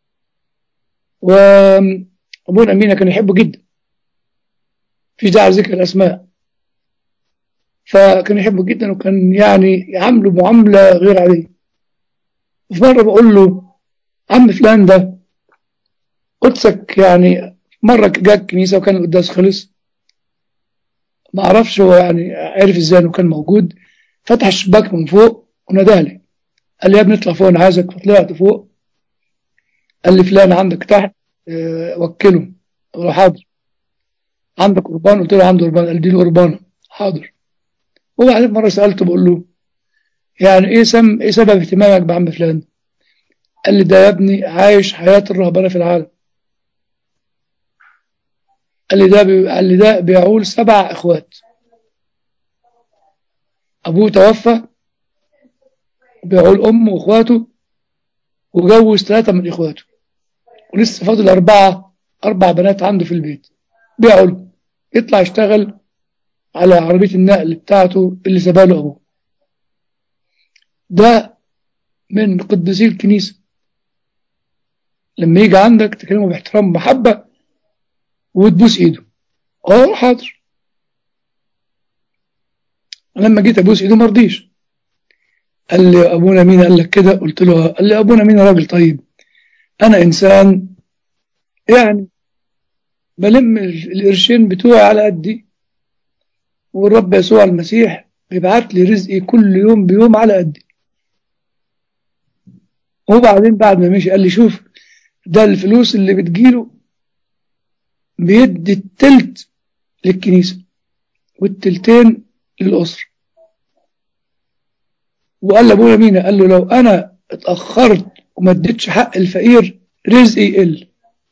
Speaker 2: وأبونا أمينة كان يحبه جدا في داعي ذكر الأسماء فكان يحبه جدا وكان يعني يعامله معاملة غير عادية في مرة بقول له عم فلان ده قدسك يعني مرة جاء الكنيسة وكان القداس خلص ما اعرفش هو يعني عرف ازاي انه كان موجود فتح الشباك من فوق ونادالي قال لي يا ابني اطلع فوق انا عايزك فطلعت فوق قال لي فلان عندك تحت اه وكله قلت له حاضر عندك قربان قلت له عنده قربان قال دي له قربانه حاضر وبعدين مره سالته بقول له يعني ايه سم ايه سبب اهتمامك بعم فلان قال لي ده يا ابني عايش حياه الرهبنه في العالم قال لي ده بي... قال لي ده بيعول سبع اخوات ابوه توفى بيعول امه واخواته وجوز ثلاثه من اخواته ولسه فاضل اربعه اربع بنات عنده في البيت بيعول يطلع يشتغل على عربيه النقل بتاعته اللي سابها له ابوه ده من قديسي الكنيسه لما يجي عندك تكلمه باحترام ومحبه وتبوس ايده اه حاضر لما جيت ابوس ايده ما رضيش قال لي ابونا مين قال لك كده قلت له قال لي ابونا مين راجل طيب انا انسان يعني بلم القرشين بتوعي على قدي والرب يسوع المسيح بيبعت لي رزقي كل يوم بيوم على قدي وبعدين بعد ما مشي قال لي شوف ده الفلوس اللي بتجيله بيدي التلت للكنيسة والتلتين للأسرة وقال لأبونا مينا قال له لو أنا اتأخرت وما اديتش حق الفقير رزقي يقل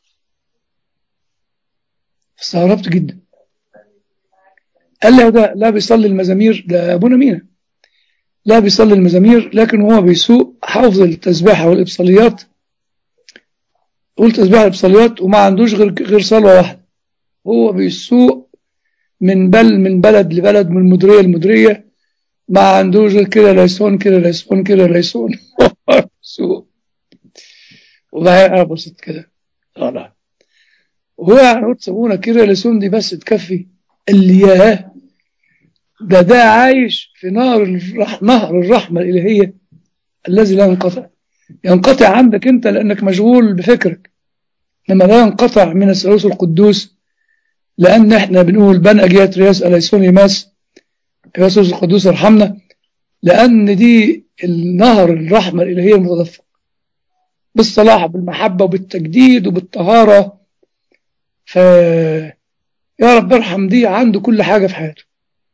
Speaker 2: استغربت جدا قال لي ده لا بيصلي المزامير ده أبونا مينا لا بيصلي المزامير لكن هو بيسوق حافظ التسبيحة والإبصاليات قول تسبيح الإبصاليات وما عندوش غير غير صلوة واحدة هو بيسوق من بل من بلد لبلد من مديرية لمديرية ما عندوش غير كده ليسون كده ليسون كده ليسون سوق وبعدين أنا بصيت كده لا لا وهو يعني قلت سابونا كده ليسون دي بس تكفي اللي ياه ده ده عايش في نهر الرح... نهر الرحمة الإلهية الذي لا ينقطع ينقطع عندك أنت لأنك مشغول بفكرك لما لا ينقطع من الثالوث القدوس لأن إحنا بنقول بن أجيات رياس أليسون يماس يسوس القدوس ارحمنا لأن دي النهر الرحمة الإلهية المتدفق بالصلاح بالمحبة وبالتجديد وبالطهارة ف يا رب ارحم دي عنده كل حاجة في حياته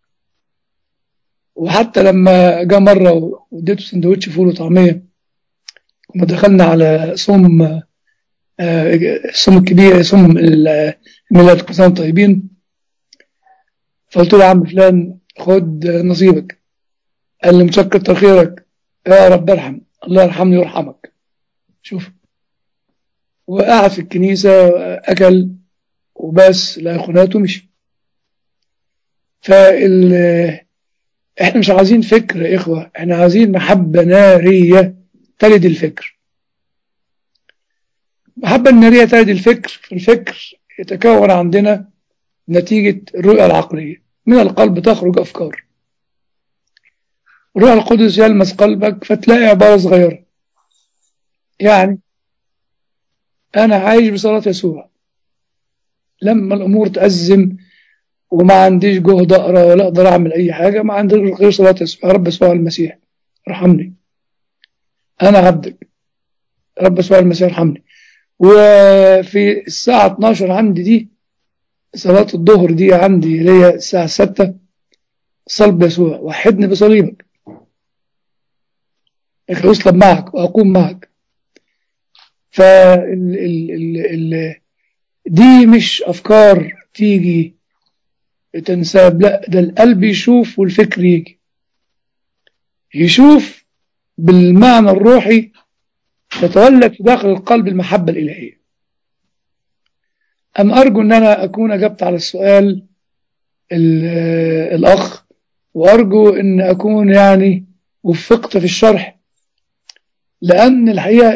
Speaker 2: وحتى لما جاء مرة واديته سندوتش فول وطعمية كنا دخلنا على صوم الصوم الكبير صوم الميلاد كل سنة طيبين فقلت له يا عم فلان خد نصيبك قال لي متشكر خيرك يا رب ارحم الله يرحمني ويرحمك شوف وقعد في الكنيسة أكل وبس الأيقونات ومشي فال احنا مش عايزين فكر يا إخوة احنا عايزين محبة نارية تلد الفكر محبة النارية تلد الفكر الفكر يتكون عندنا نتيجة الرؤية العقلية من القلب تخرج أفكار الروح القدس يلمس قلبك فتلاقي عبارة صغيرة يعني أنا عايش بصلاة يسوع لما الأمور تأزم وما عنديش جهد أقرأ ولا أقدر أعمل أي حاجة ما عنديش غير صلاة يسوع رب يسوع المسيح ارحمني أنا عبدك رب يسوع المسيح ارحمني وفي الساعة 12 عندي دي صلاة الظهر دي عندي اللي هي الساعة 6 صلب يسوع وحدني بصليبك أصلب معك وأقوم معك ف ال ال ال ال دي مش أفكار تيجي تنساب لا ده القلب يشوف والفكر يجي يشوف بالمعنى الروحي تتولد في داخل القلب المحبة الإلهية أم أرجو أن أنا أكون أجبت على السؤال الأخ وأرجو أن أكون يعني وفقت في الشرح لأن الحقيقة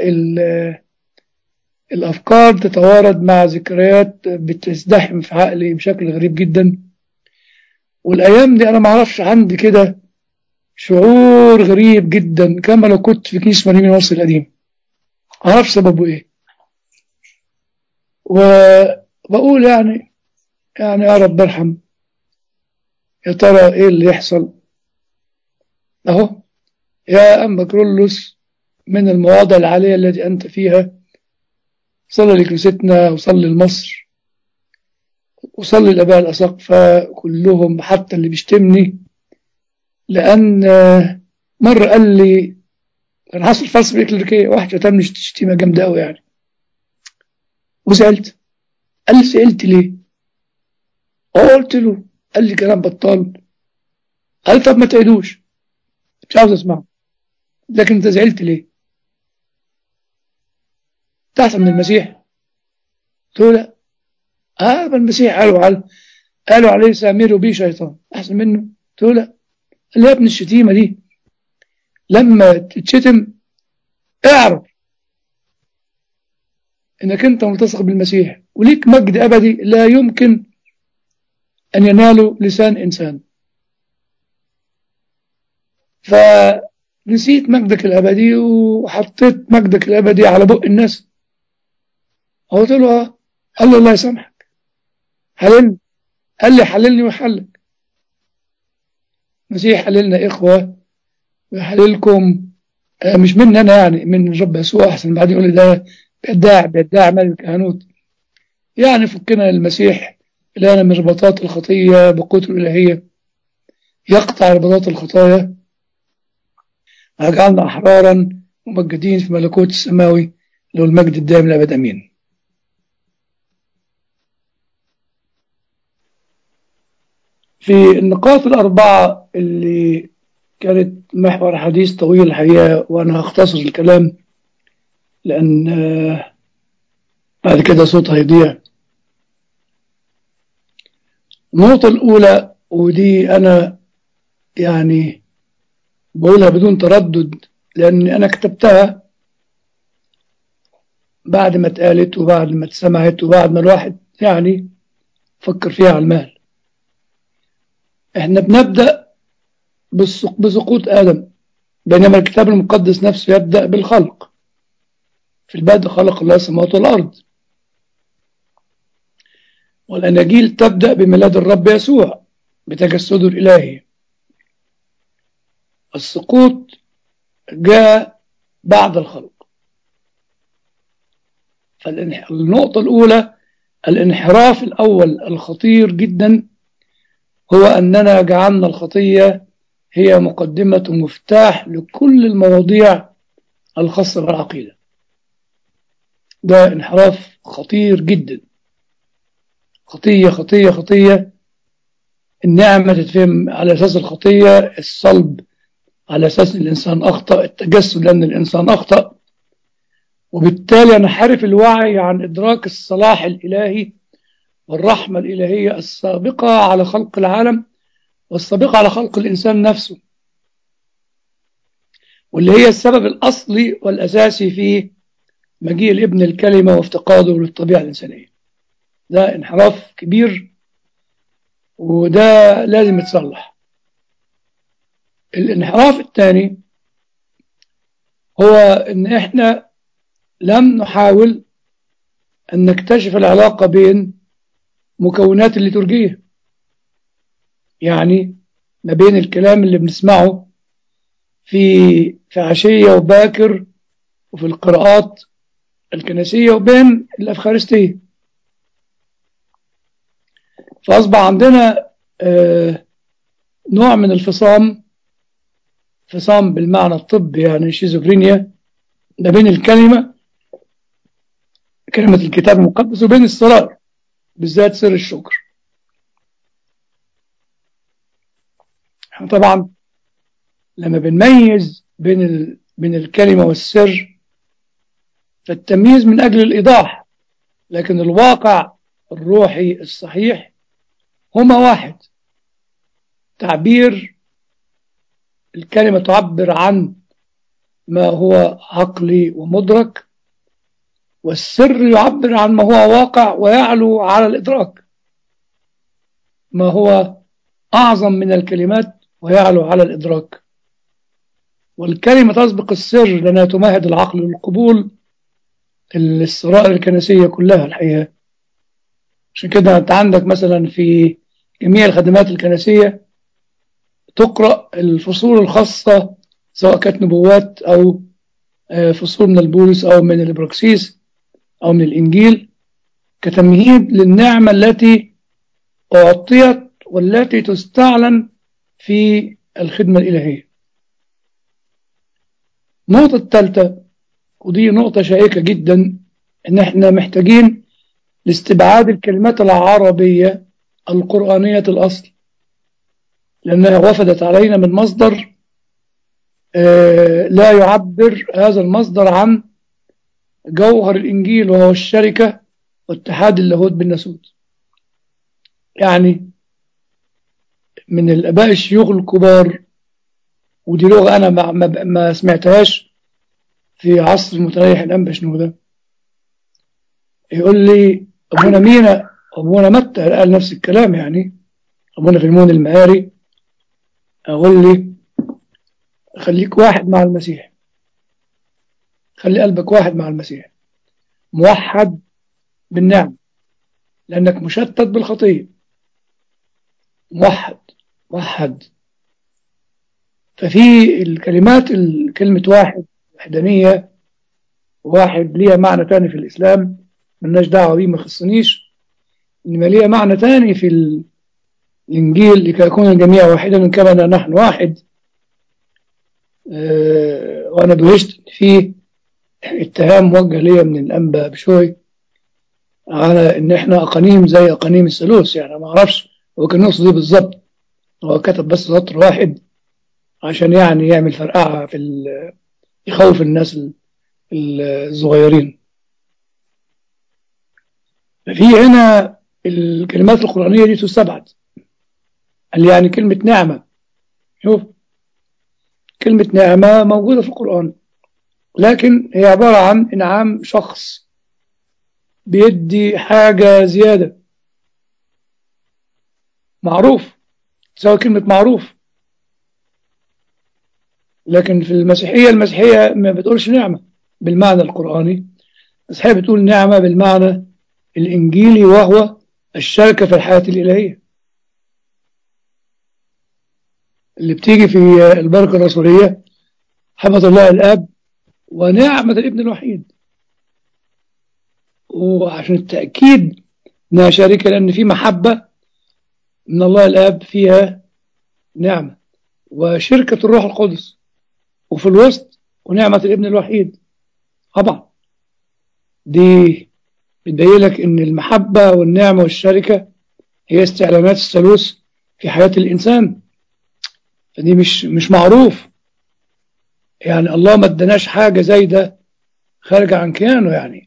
Speaker 2: الأفكار تتوارد مع ذكريات بتزدحم في عقلي بشكل غريب جدا والأيام دي أنا معرفش عندي كده شعور غريب جدا كما لو كنت في كنيسة مريم مصر القديم معرفش سببه إيه وبقول يعني يعني يا رب ارحم يا ترى إيه اللي يحصل أهو يا أم كرولوس من المواضع العالية التي أنت فيها صلى لكنيستنا وصلي لمصر وصلي الآباء الأساقفة كلهم حتى اللي بيشتمني لأن مرة قال لي كان حصل فلسفة إكليريكية واحد شتمني شتيمة جامدة أوي يعني وزعلت قال لي زعلت ليه؟ قلت له قال لي كلام بطال قال طب ما تعيدوش مش عاوز اسمعه لكن انت زعلت ليه؟ تحت من المسيح قلت له لا اه المسيح قالوا على قالوا عليه سامير وبيه شيطان احسن منه قلت له لا قال لي يا ابن الشتيمه دي لما تتشتم اعرف انك انت ملتصق بالمسيح وليك مجد ابدي لا يمكن ان يناله لسان انسان فنسيت مجدك الابدي وحطيت مجدك الابدي على بق الناس قلت له اه قال له الله يسامحك حللني قال لي حللني وحلك المسيح حللنا إخوة ويحللكم آه مش مني أنا يعني من رب يسوع أحسن بعدين يقول لي ده بيدعي بيدعي مال الكهنوت يعني فكنا المسيح الآن من رباطات الخطية بقوته الإلهية يقطع رباطات الخطايا ويجعلنا أحرارا ممجدين في ملكوت السماوي له المجد الدائم الأبد أمين في النقاط الأربعة اللي كانت محور حديث طويل الحقيقة وأنا هختصر الكلام لأن بعد كده صوت هيضيع النقطة الأولى ودي أنا يعني بقولها بدون تردد لأن أنا كتبتها بعد ما اتقالت وبعد ما اتسمعت وبعد ما الواحد يعني فكر فيها على المال احنا بنبدأ بسقوط آدم بينما الكتاب المقدس نفسه يبدأ بالخلق في البدء خلق الله السماوات والأرض والأناجيل تبدأ بميلاد الرب يسوع بتجسده الإلهي السقوط جاء بعد الخلق فالنقطة الأولى الانحراف الأول الخطير جدا هو أننا جعلنا الخطية هي مقدمة ومفتاح لكل المواضيع الخاصة بالعقيدة ده انحراف خطير جدا خطية خطية خطية النعمة تتفهم على أساس الخطية الصلب على أساس الإنسان أخطأ التجسد لأن الإنسان أخطأ وبالتالي نحرف الوعي عن إدراك الصلاح الإلهي والرحمة الإلهية السابقة على خلق العالم والسابقة على خلق الإنسان نفسه واللي هي السبب الأصلي والأساسي في مجيء الابن الكلمة وافتقاده للطبيعة الإنسانية ده انحراف كبير وده لازم يتصلح الانحراف الثاني هو ان احنا لم نحاول ان نكتشف العلاقة بين مكونات الليتورجية يعني ما بين الكلام اللي بنسمعه في في عشية وباكر وفي القراءات الكنسية وبين الأفخارستية فأصبح عندنا آه نوع من الفصام فصام بالمعنى الطبي يعني شيزوفرينيا ما بين الكلمة كلمة الكتاب المقدس وبين الصلاة بالذات سر الشكر طبعا لما بنميز بين ال... بين الكلمة والسر فالتمييز من أجل الإيضاح لكن الواقع الروحي الصحيح هما واحد تعبير الكلمة تعبر عن ما هو عقلي ومدرك والسر يعبر عن ما هو واقع ويعلو على الإدراك ما هو أعظم من الكلمات ويعلو على الإدراك والكلمة تسبق السر لأنها تمهد العقل للقبول السرائر الكنسية كلها الحقيقة عشان كده أنت عندك مثلا في جميع الخدمات الكنسية تقرأ الفصول الخاصة سواء كانت نبوات أو فصول من البولس أو من الإبراكسيس أو من الإنجيل كتمهيد للنعمة التي أعطيت والتي تستعلن في الخدمة الإلهية النقطة الثالثة ودي نقطة شائكة جدا إن إحنا محتاجين لاستبعاد الكلمات العربية القرآنية الأصل لأنها وفدت علينا من مصدر لا يعبر هذا المصدر عن جوهر الإنجيل وهو الشركة واتحاد اللاهوت بالناسوت يعني من الآباء الشيوخ الكبار ودي لغة أنا ما, ما, ما سمعتهاش في عصر المتريح الأنبا شنودة يقول لي أبونا مينا أبونا متى قال نفس الكلام يعني أبونا في المون المهاري أقول لي خليك واحد مع المسيح خلي قلبك واحد مع المسيح موحد بالنعم لأنك مشتت بالخطية موحد موحد ففي الكلمات كلمة واحد وحدانية واحد ليها معنى تاني في الإسلام ملناش دعوة بيه ما يخصنيش إنما ليها معنى تاني في الإنجيل لكي يكون الجميع واحدا كما نحن واحد أه وأنا دهشت فيه اتهام موجه ليا من الأنبا بشوي على إن إحنا أقانيم زي أقانيم الثالوث يعني ما أعرفش هو كان يقصد إيه بالظبط هو كتب بس سطر واحد عشان يعني يعمل فرقعة في يخوف الناس الصغيرين في هنا الكلمات القرآنية دي تستبعد قال يعني كلمة نعمة شوف كلمة نعمة موجودة في القرآن لكن هي عبارة عن إنعام شخص بيدي حاجة زيادة معروف تساوي كلمة معروف لكن في المسيحية المسيحية ما بتقولش نعمة بالمعنى القرآني المسيحية بتقول نعمة بالمعنى الإنجيلي وهو الشركة في الحياة الإلهية اللي بتيجي في البركة الرسولية حمد الله الآب ونعمة الابن الوحيد وعشان التأكيد انها شركة لأن في محبة من الله الآب فيها نعمة وشركة الروح القدس وفي الوسط ونعمة الابن الوحيد طبعا دي بتبين لك ان المحبة والنعمة والشركة هي استعلانات الثالوث في حياة الإنسان فدي مش مش معروف يعني الله ما اداناش حاجة زي ده خارجة عن كيانه يعني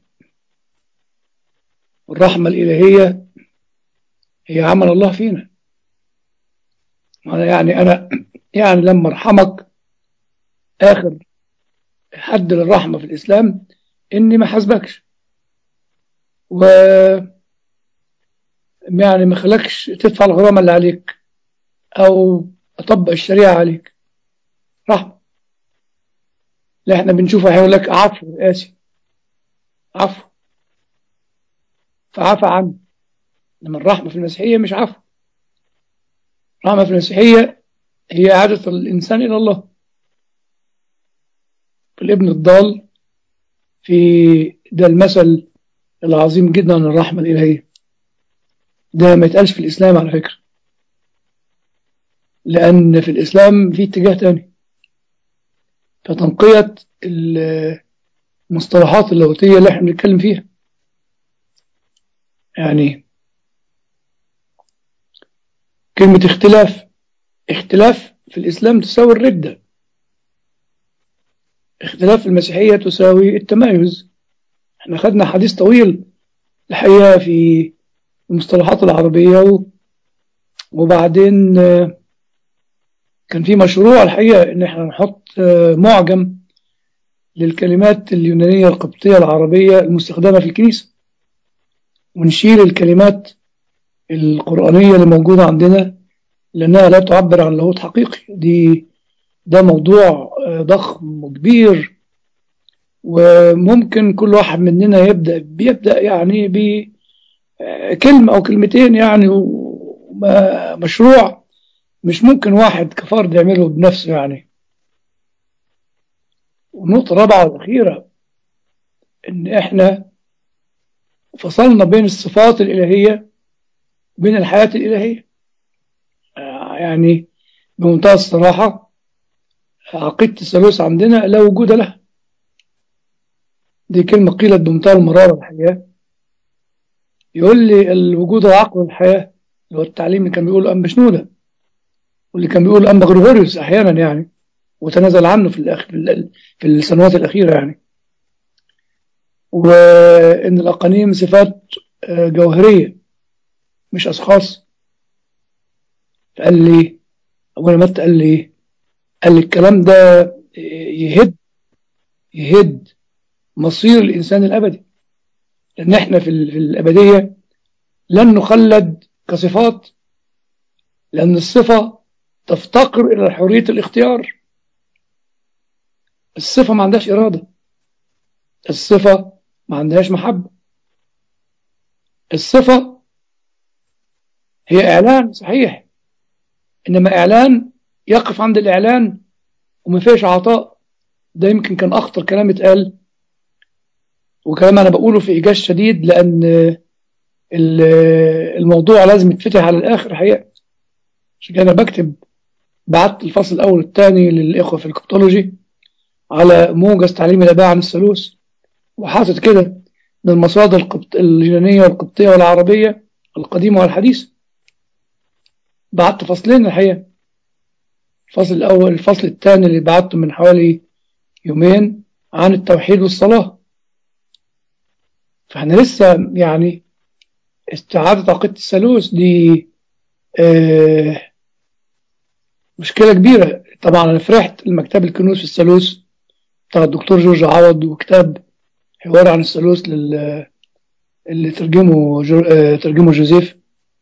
Speaker 2: الرحمة الإلهية هي عمل الله فينا أنا يعني أنا يعني لما ارحمك آخر حد للرحمة في الإسلام إني ما حاسبكش و يعني ما خلكش تدفع الغرامة اللي عليك أو أطبق الشريعة عليك رحمة لا احنا بنشوف هيقول لك عفو آسف عفو فعفى عنه لما الرحمة في المسيحية مش عفو الرحمة في المسيحية هي إعادة الإنسان إلى الله الابن الضال في ده المثل العظيم جدا عن الرحمة الإلهية ده ما يتقالش في الإسلام على فكرة لأن في الإسلام في اتجاه تاني فتنقية المصطلحات اللاهوتية اللي احنا بنتكلم فيها يعني كلمة اختلاف اختلاف في الإسلام تساوي الردة اختلاف في المسيحية تساوي التمايز احنا خدنا حديث طويل الحقيقة في المصطلحات العربية وبعدين كان في مشروع الحقيقة ان احنا نحط معجم للكلمات اليونانية القبطية العربية المستخدمة في الكنيسة ونشيل الكلمات القرآنية اللي موجودة عندنا لأنها لا تعبر عن لاهوت حقيقي دي ده موضوع ضخم وكبير وممكن كل واحد مننا يبدأ بيبدأ يعني بكلمة أو كلمتين يعني مشروع مش ممكن واحد كفرد يعمله بنفسه يعني والنقطة الرابعة والأخيرة إن إحنا فصلنا بين الصفات الإلهية وبين الحياة الإلهية يعني بمنتهى الصراحة عقيدة الثالوث عندنا لا وجود لها دي كلمة قيلت بمنتهى المرارة الحقيقة يقول لي الوجود العقل والحياة اللي هو التعليم اللي كان بيقوله أنبا شنودة واللي كان بيقوله أنبا غريغوريوس أحيانا يعني وتنازل عنه في الأخ... في السنوات الأخيرة يعني وإن الأقانيم صفات جوهرية مش أشخاص قال لي أبونا مت قال لي قال لي الكلام ده يهد يهد مصير الإنسان الأبدي لأن إحنا في الأبدية لن نخلد كصفات لأن الصفة تفتقر إلى حرية الاختيار الصفة ما عندهاش إرادة الصفة ما عندهاش محبة الصفة هي إعلان صحيح إنما إعلان يقف عند الإعلان وما فيش عطاء ده يمكن كان أخطر كلام اتقال وكلام أنا بقوله في إيجاز شديد لأن الموضوع لازم يتفتح على الآخر حقيقة عشان كده أنا بكتب بعت الفصل الأول والثاني للإخوة في الكبتولوجي على موجز تعليم الآباء عن الثالوث وحاطط كده من المصادر القبط... اليونانية والقبطية والعربية القديمة والحديثة بعت فصلين الحقيقة الفصل الأول الفصل الثاني اللي بعته من حوالي يومين عن التوحيد والصلاة فاحنا لسه يعني استعادة عقيدة الثالوث دي اه مشكلة كبيرة طبعا أنا فرحت المكتب الكنوز في الثالوث بتاع الدكتور جورج عوض وكتاب حوار عن الثالوث لل اللي ترجمه جو... اه ترجمه جوزيف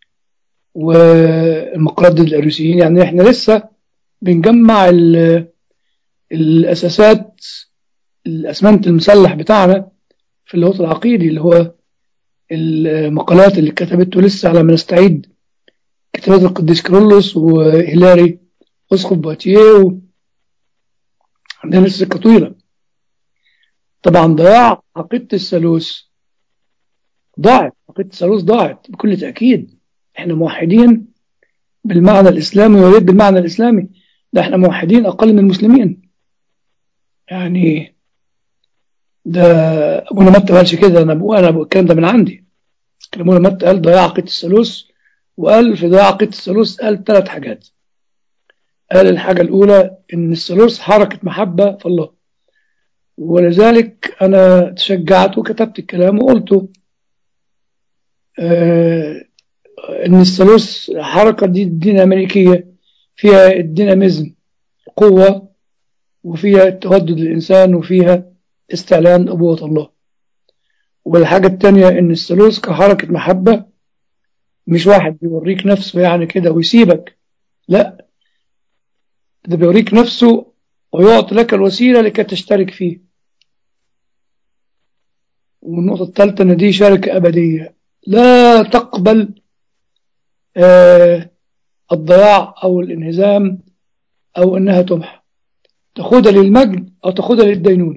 Speaker 2: والمقردد الأروسيين يعني احنا لسه بنجمع ال... الأساسات الأسمنت المسلح بتاعنا في اللاهوت العقيدي اللي هو المقالات اللي كتبته لسه على ما نستعيد كتابات القديس كرولوس وهيلاري أسقف بواتيه و... عندنا سكة طويلة طبعا ضياع عقيدة الثالوث ضاعت عقيدة الثالوث ضاعت بكل تأكيد احنا موحدين بالمعنى الإسلامي وليد بالمعنى الإسلامي ده احنا موحدين أقل من المسلمين يعني ده أبونا متى ما قالش كده أنا بقول أنا بقول الكلام ده من عندي أبونا متى قال ضياع عقيدة الثالوث وقال في ضياع عقيدة الثالوث قال ثلاث حاجات قال الحاجة الأولى إن الثالوث حركة محبة في الله ولذلك أنا تشجعت وكتبت الكلام وقلته آه إن الثالوث حركة دي الدين الأمريكية فيها الديناميزم قوة وفيها تودد الإنسان وفيها استعلان أبوة الله والحاجة التانية إن الثالوث كحركة محبة مش واحد بيوريك نفسه يعني كده ويسيبك لا ده بيوريك نفسه ويعطي لك الوسيلة لكي تشترك فيه والنقطة الثالثة إن دي شركة أبدية لا تقبل آه الضياع أو الانهزام أو إنها تمحى تاخدها للمجد أو تاخدها للدينونة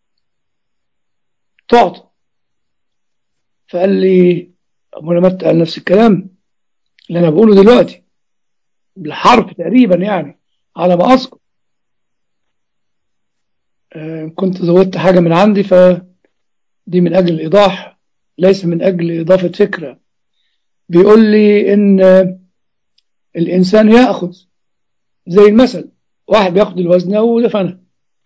Speaker 2: تعطى فقال لي أبونا متى قال نفس الكلام اللي أنا بقوله دلوقتي بالحرف تقريبا يعني على ما أذكر آه كنت زودت حاجة من عندي فدي من أجل الإيضاح ليس من أجل إضافة فكرة بيقول لي إن الإنسان يأخذ زي المثل واحد بياخد الوزنة ودفنها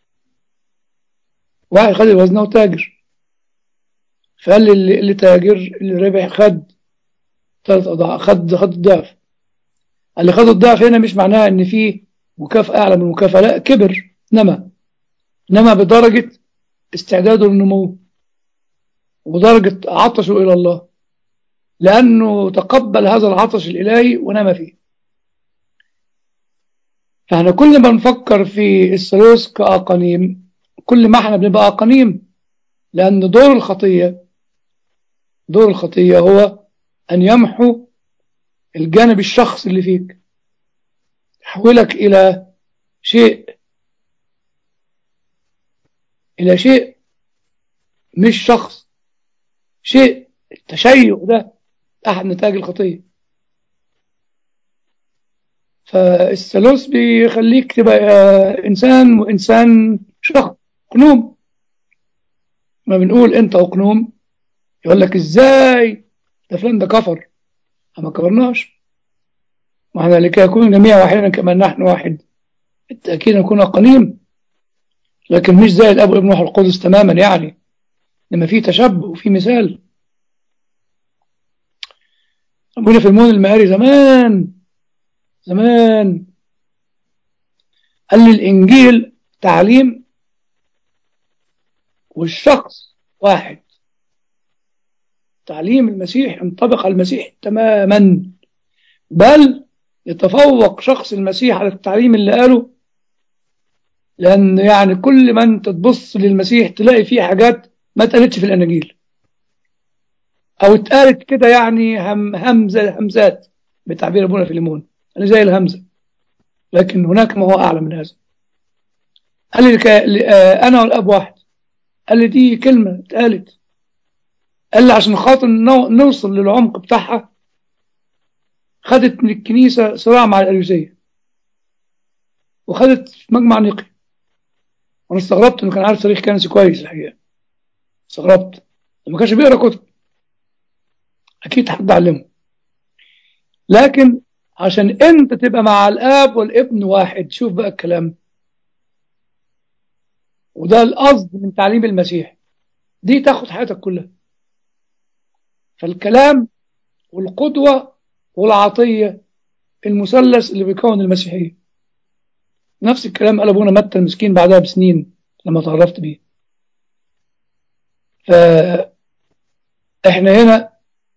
Speaker 2: واحد خد الوزنة وتاجر فقال لي اللي, اللي تاجر اللي ربح خد ثلاث أضعاف خد خد الضعف اللي خد الضعف هنا مش معناها إن في مكافأة أعلى من المكافأة لا كبر نما نما بدرجة استعداده للنمو ودرجة عطشه إلى الله لأنه تقبل هذا العطش الإلهي ونما فيه فاحنا كل ما نفكر في الثالوث كأقانيم كل ما احنا بنبقى أقانيم لأن دور الخطية دور الخطية هو أن يمحو الجانب الشخص اللي فيك يحولك إلى شيء إلى شيء مش شخص شيء التشيع ده أحد نتائج الخطية فالثالوث بيخليك تبقى إنسان وإنسان شخص قنوم ما بنقول أنت وقنوم يقول لك إزاي ده فلان ده كفر ما كبرناش وإحنا لكي يكون جميع واحدا كما نحن واحد بالتأكيد نكون قنيم لكن مش زي الأب والابن والروح القدس تماما يعني لما في تشبه وفي مثال ربنا في المون المهاري زمان زمان قال لي الإنجيل تعليم والشخص واحد تعليم المسيح ينطبق على المسيح تماما بل يتفوق شخص المسيح على التعليم اللي قاله لأن يعني كل ما أنت تبص للمسيح تلاقي فيه حاجات ما اتقالتش في الأناجيل أو اتقالت كده يعني هم همزة همزات بتعبير أبونا فيليمون يعني زي الهمزة لكن هناك ما هو أعلى من هذا قال لي أنا والأب واحد قال لي دي كلمة اتقالت قال لي عشان خاطر نوصل للعمق بتاعها خدت من الكنيسة صراع مع الأريوسية وخدت في مجمع نقي وانا استغربت انه كان عارف تاريخ كنسي كويس الحقيقه استغربت ما كانش بيقرا كتب اكيد حد علمه لكن عشان انت تبقى مع الاب والابن واحد شوف بقى الكلام وده القصد من تعليم المسيح دي تاخد حياتك كلها فالكلام والقدوة والعطية المثلث اللي بيكون المسيحية نفس الكلام قال ابونا متى المسكين بعدها بسنين لما تعرفت بيه فاحنا هنا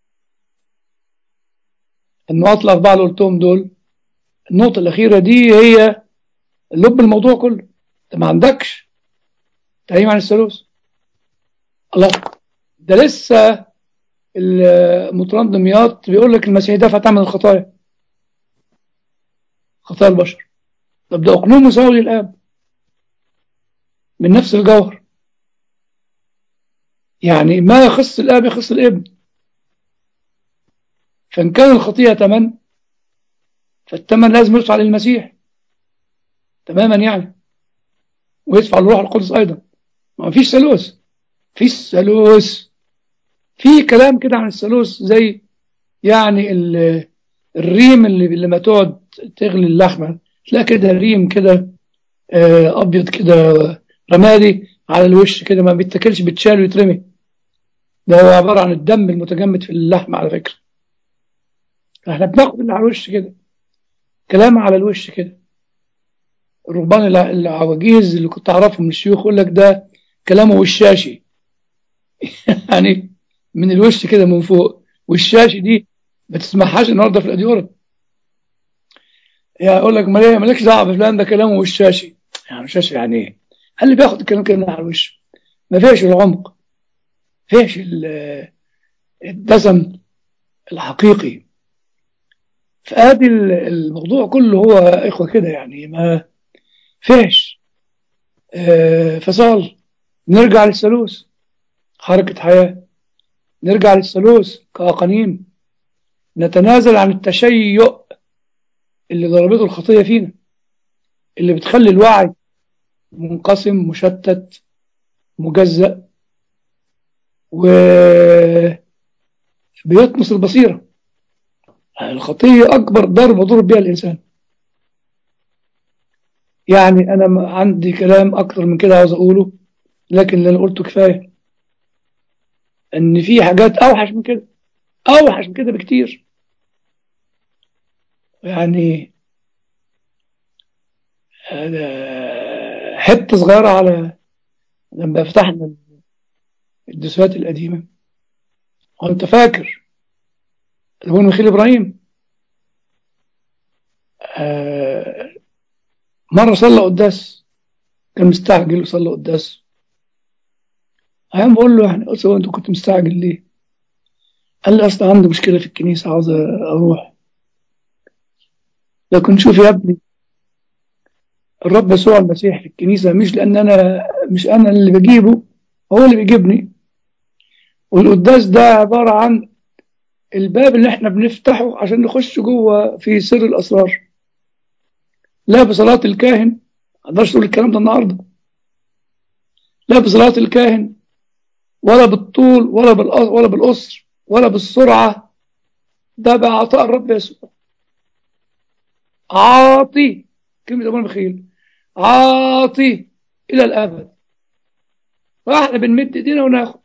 Speaker 2: النقط الأربعة اللي قلتهم دول النقطة الأخيرة دي هي لب الموضوع كله أنت ما عندكش تعليم عن الثالوث الله ده لسه المطران دمياط بيقول لك المسيح دفع ثمن الخطايا خطايا البشر طب ده أقنوم مساوي للآب من نفس الجوهر يعني ما يخص الآب يخص الابن فإن كان الخطيئة تمن فالتمن لازم يدفع للمسيح تماما يعني ويدفع للروح القدس أيضا ما فيش ثالوث فيش ثالوث في كلام كده عن الثالوث زي يعني الريم اللي لما تقعد تغلي اللحمة تلاقي كده ريم كده أبيض كده رمادي على الوش كده ما بيتاكلش بيتشال ويترمي ده هو عبارة عن الدم المتجمد في اللحمة على فكرة احنا بناخد اللي على الوش كده كلام على الوش كده الرهبان العواجيز اللي كنت اعرفهم من الشيوخ يقول لك ده كلامه وشاشي يعني من الوش كده من فوق والشاشي دي ما تسمعهاش النهارده في الاديوره يعني اقول لك مالكش دعوه بفلان ده كلامه وشاشي يعني وشاشي يعني ايه؟ اللي بياخد الكلام كده من على الوش ما فيش العمق فيش الدسم الحقيقي فادي الموضوع كله هو اخوه كده يعني ما فيش فصال نرجع للثالوث حركة حياة نرجع للثالوث كأقانيم نتنازل عن التشيع اللي ضربته الخطية فينا اللي بتخلي الوعي منقسم مشتت مجزأ و بيطمس البصيرة الخطية أكبر ضربة ضرب بها الإنسان يعني أنا عندي كلام أكتر من كده عاوز أقوله لكن اللي أنا قلته كفاية إن في حاجات أوحش من كده أوحش من كده بكتير يعني حتة صغيرة على لما فتحنا الدسوات القديمة وانت فاكر ابونا مخيل ابراهيم آه مرة صلى قداس كان مستعجل وصلى قداس أيام بقول له يعني قلت له أنت كنت مستعجل ليه؟ قال لي أصل عندي مشكلة في الكنيسة عاوز أروح لكن شوف يا ابني الرب يسوع المسيح في الكنيسة مش لأن أنا مش أنا اللي بجيبه هو اللي بيجيبني والقداس ده عبارة عن الباب اللي احنا بنفتحه عشان نخش جوه في سر الأسرار لا بصلاة الكاهن ما اقدرش اقول الكلام ده النهارده لا بصلاة الكاهن ولا بالطول ولا بالقصر ولا بالقصر ولا بالسرعة ده بعطاء الرب يسوع عاطي كلمة أبونا بخيل عاطي إلى الأبد فاحنا بنمد ايدينا وناخد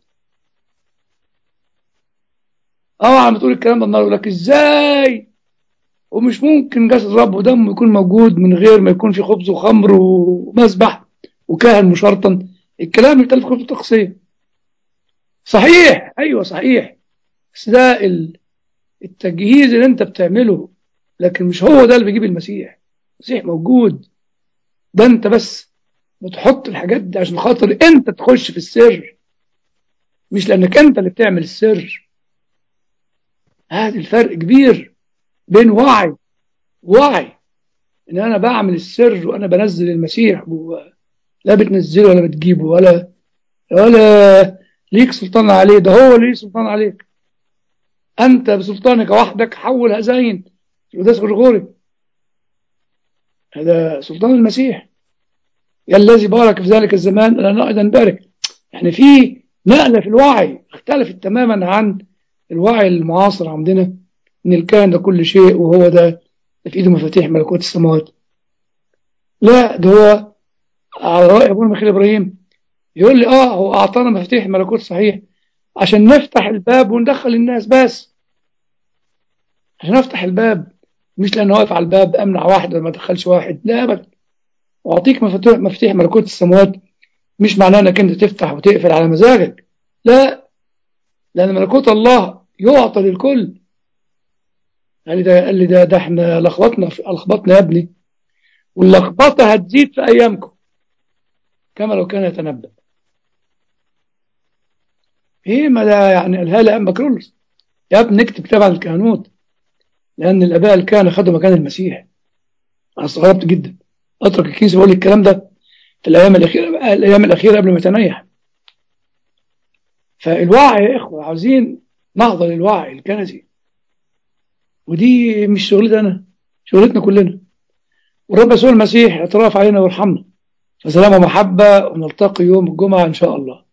Speaker 2: اه عم تقول الكلام ده النهارده يقول لك ازاي ومش ممكن جسد رب ودم يكون موجود من غير ما يكون في خبز وخمر ومذبح وكاهن مشرطن الكلام اللي في كتب التقصيه صحيح ايوه صحيح بس ده التجهيز اللي انت بتعمله لكن مش هو ده اللي بيجيب المسيح المسيح موجود ده انت بس بتحط الحاجات دي عشان خاطر انت تخش في السر مش لانك انت اللي بتعمل السر هذا الفرق كبير بين وعي وعي ان انا بعمل السر وانا بنزل المسيح جوه لا بتنزله ولا بتجيبه ولا ولا ليك سلطان عليه ده هو اللي ليه سلطان عليك انت بسلطانك وحدك حول هزاين القداس غرغوري هذا سلطان المسيح يا الذي بارك في ذلك الزمان لنا ايضا بارك يعني في نقله في الوعي اختلفت تماما عن الوعي المعاصر عندنا ان الكائن ده كل شيء وهو ده في ايده مفاتيح ملكوت السماوات لا ده هو على راي ابونا مخيل ابراهيم يقول لي اه هو اعطانا مفاتيح ملكوت صحيح عشان نفتح الباب وندخل الناس بس عشان افتح الباب مش لانه واقف على الباب امنع واحد ما ادخلش واحد لا ابدا واعطيك مفاتيح مفاتيح ملكوت السماوات مش معناه انك انت تفتح وتقفل على مزاجك لا لان ملكوت الله يعطى للكل قال لي ده قال لي ده ده احنا لخبطنا في لخبطنا يا ابني واللخبطه هتزيد في ايامكم كما لو كان يتنبأ ايه ما ده يعني قالها لي ام بكرولس يا ابني اكتب كتاب عن الكهنوت لان الاباء الكهنه خدوا مكان المسيح انا استغربت جدا اترك الكنيسه بقول الكلام ده في الايام الاخيره الايام الاخيره قبل ما تنيح فالوعي يا اخوه عاوزين نهضه للوعي الكنسي ودي مش شغلتي انا شغلتنا كلنا والرب يسوع المسيح اعتراف علينا ويرحمنا فسلام ومحبه ونلتقي يوم الجمعه ان شاء الله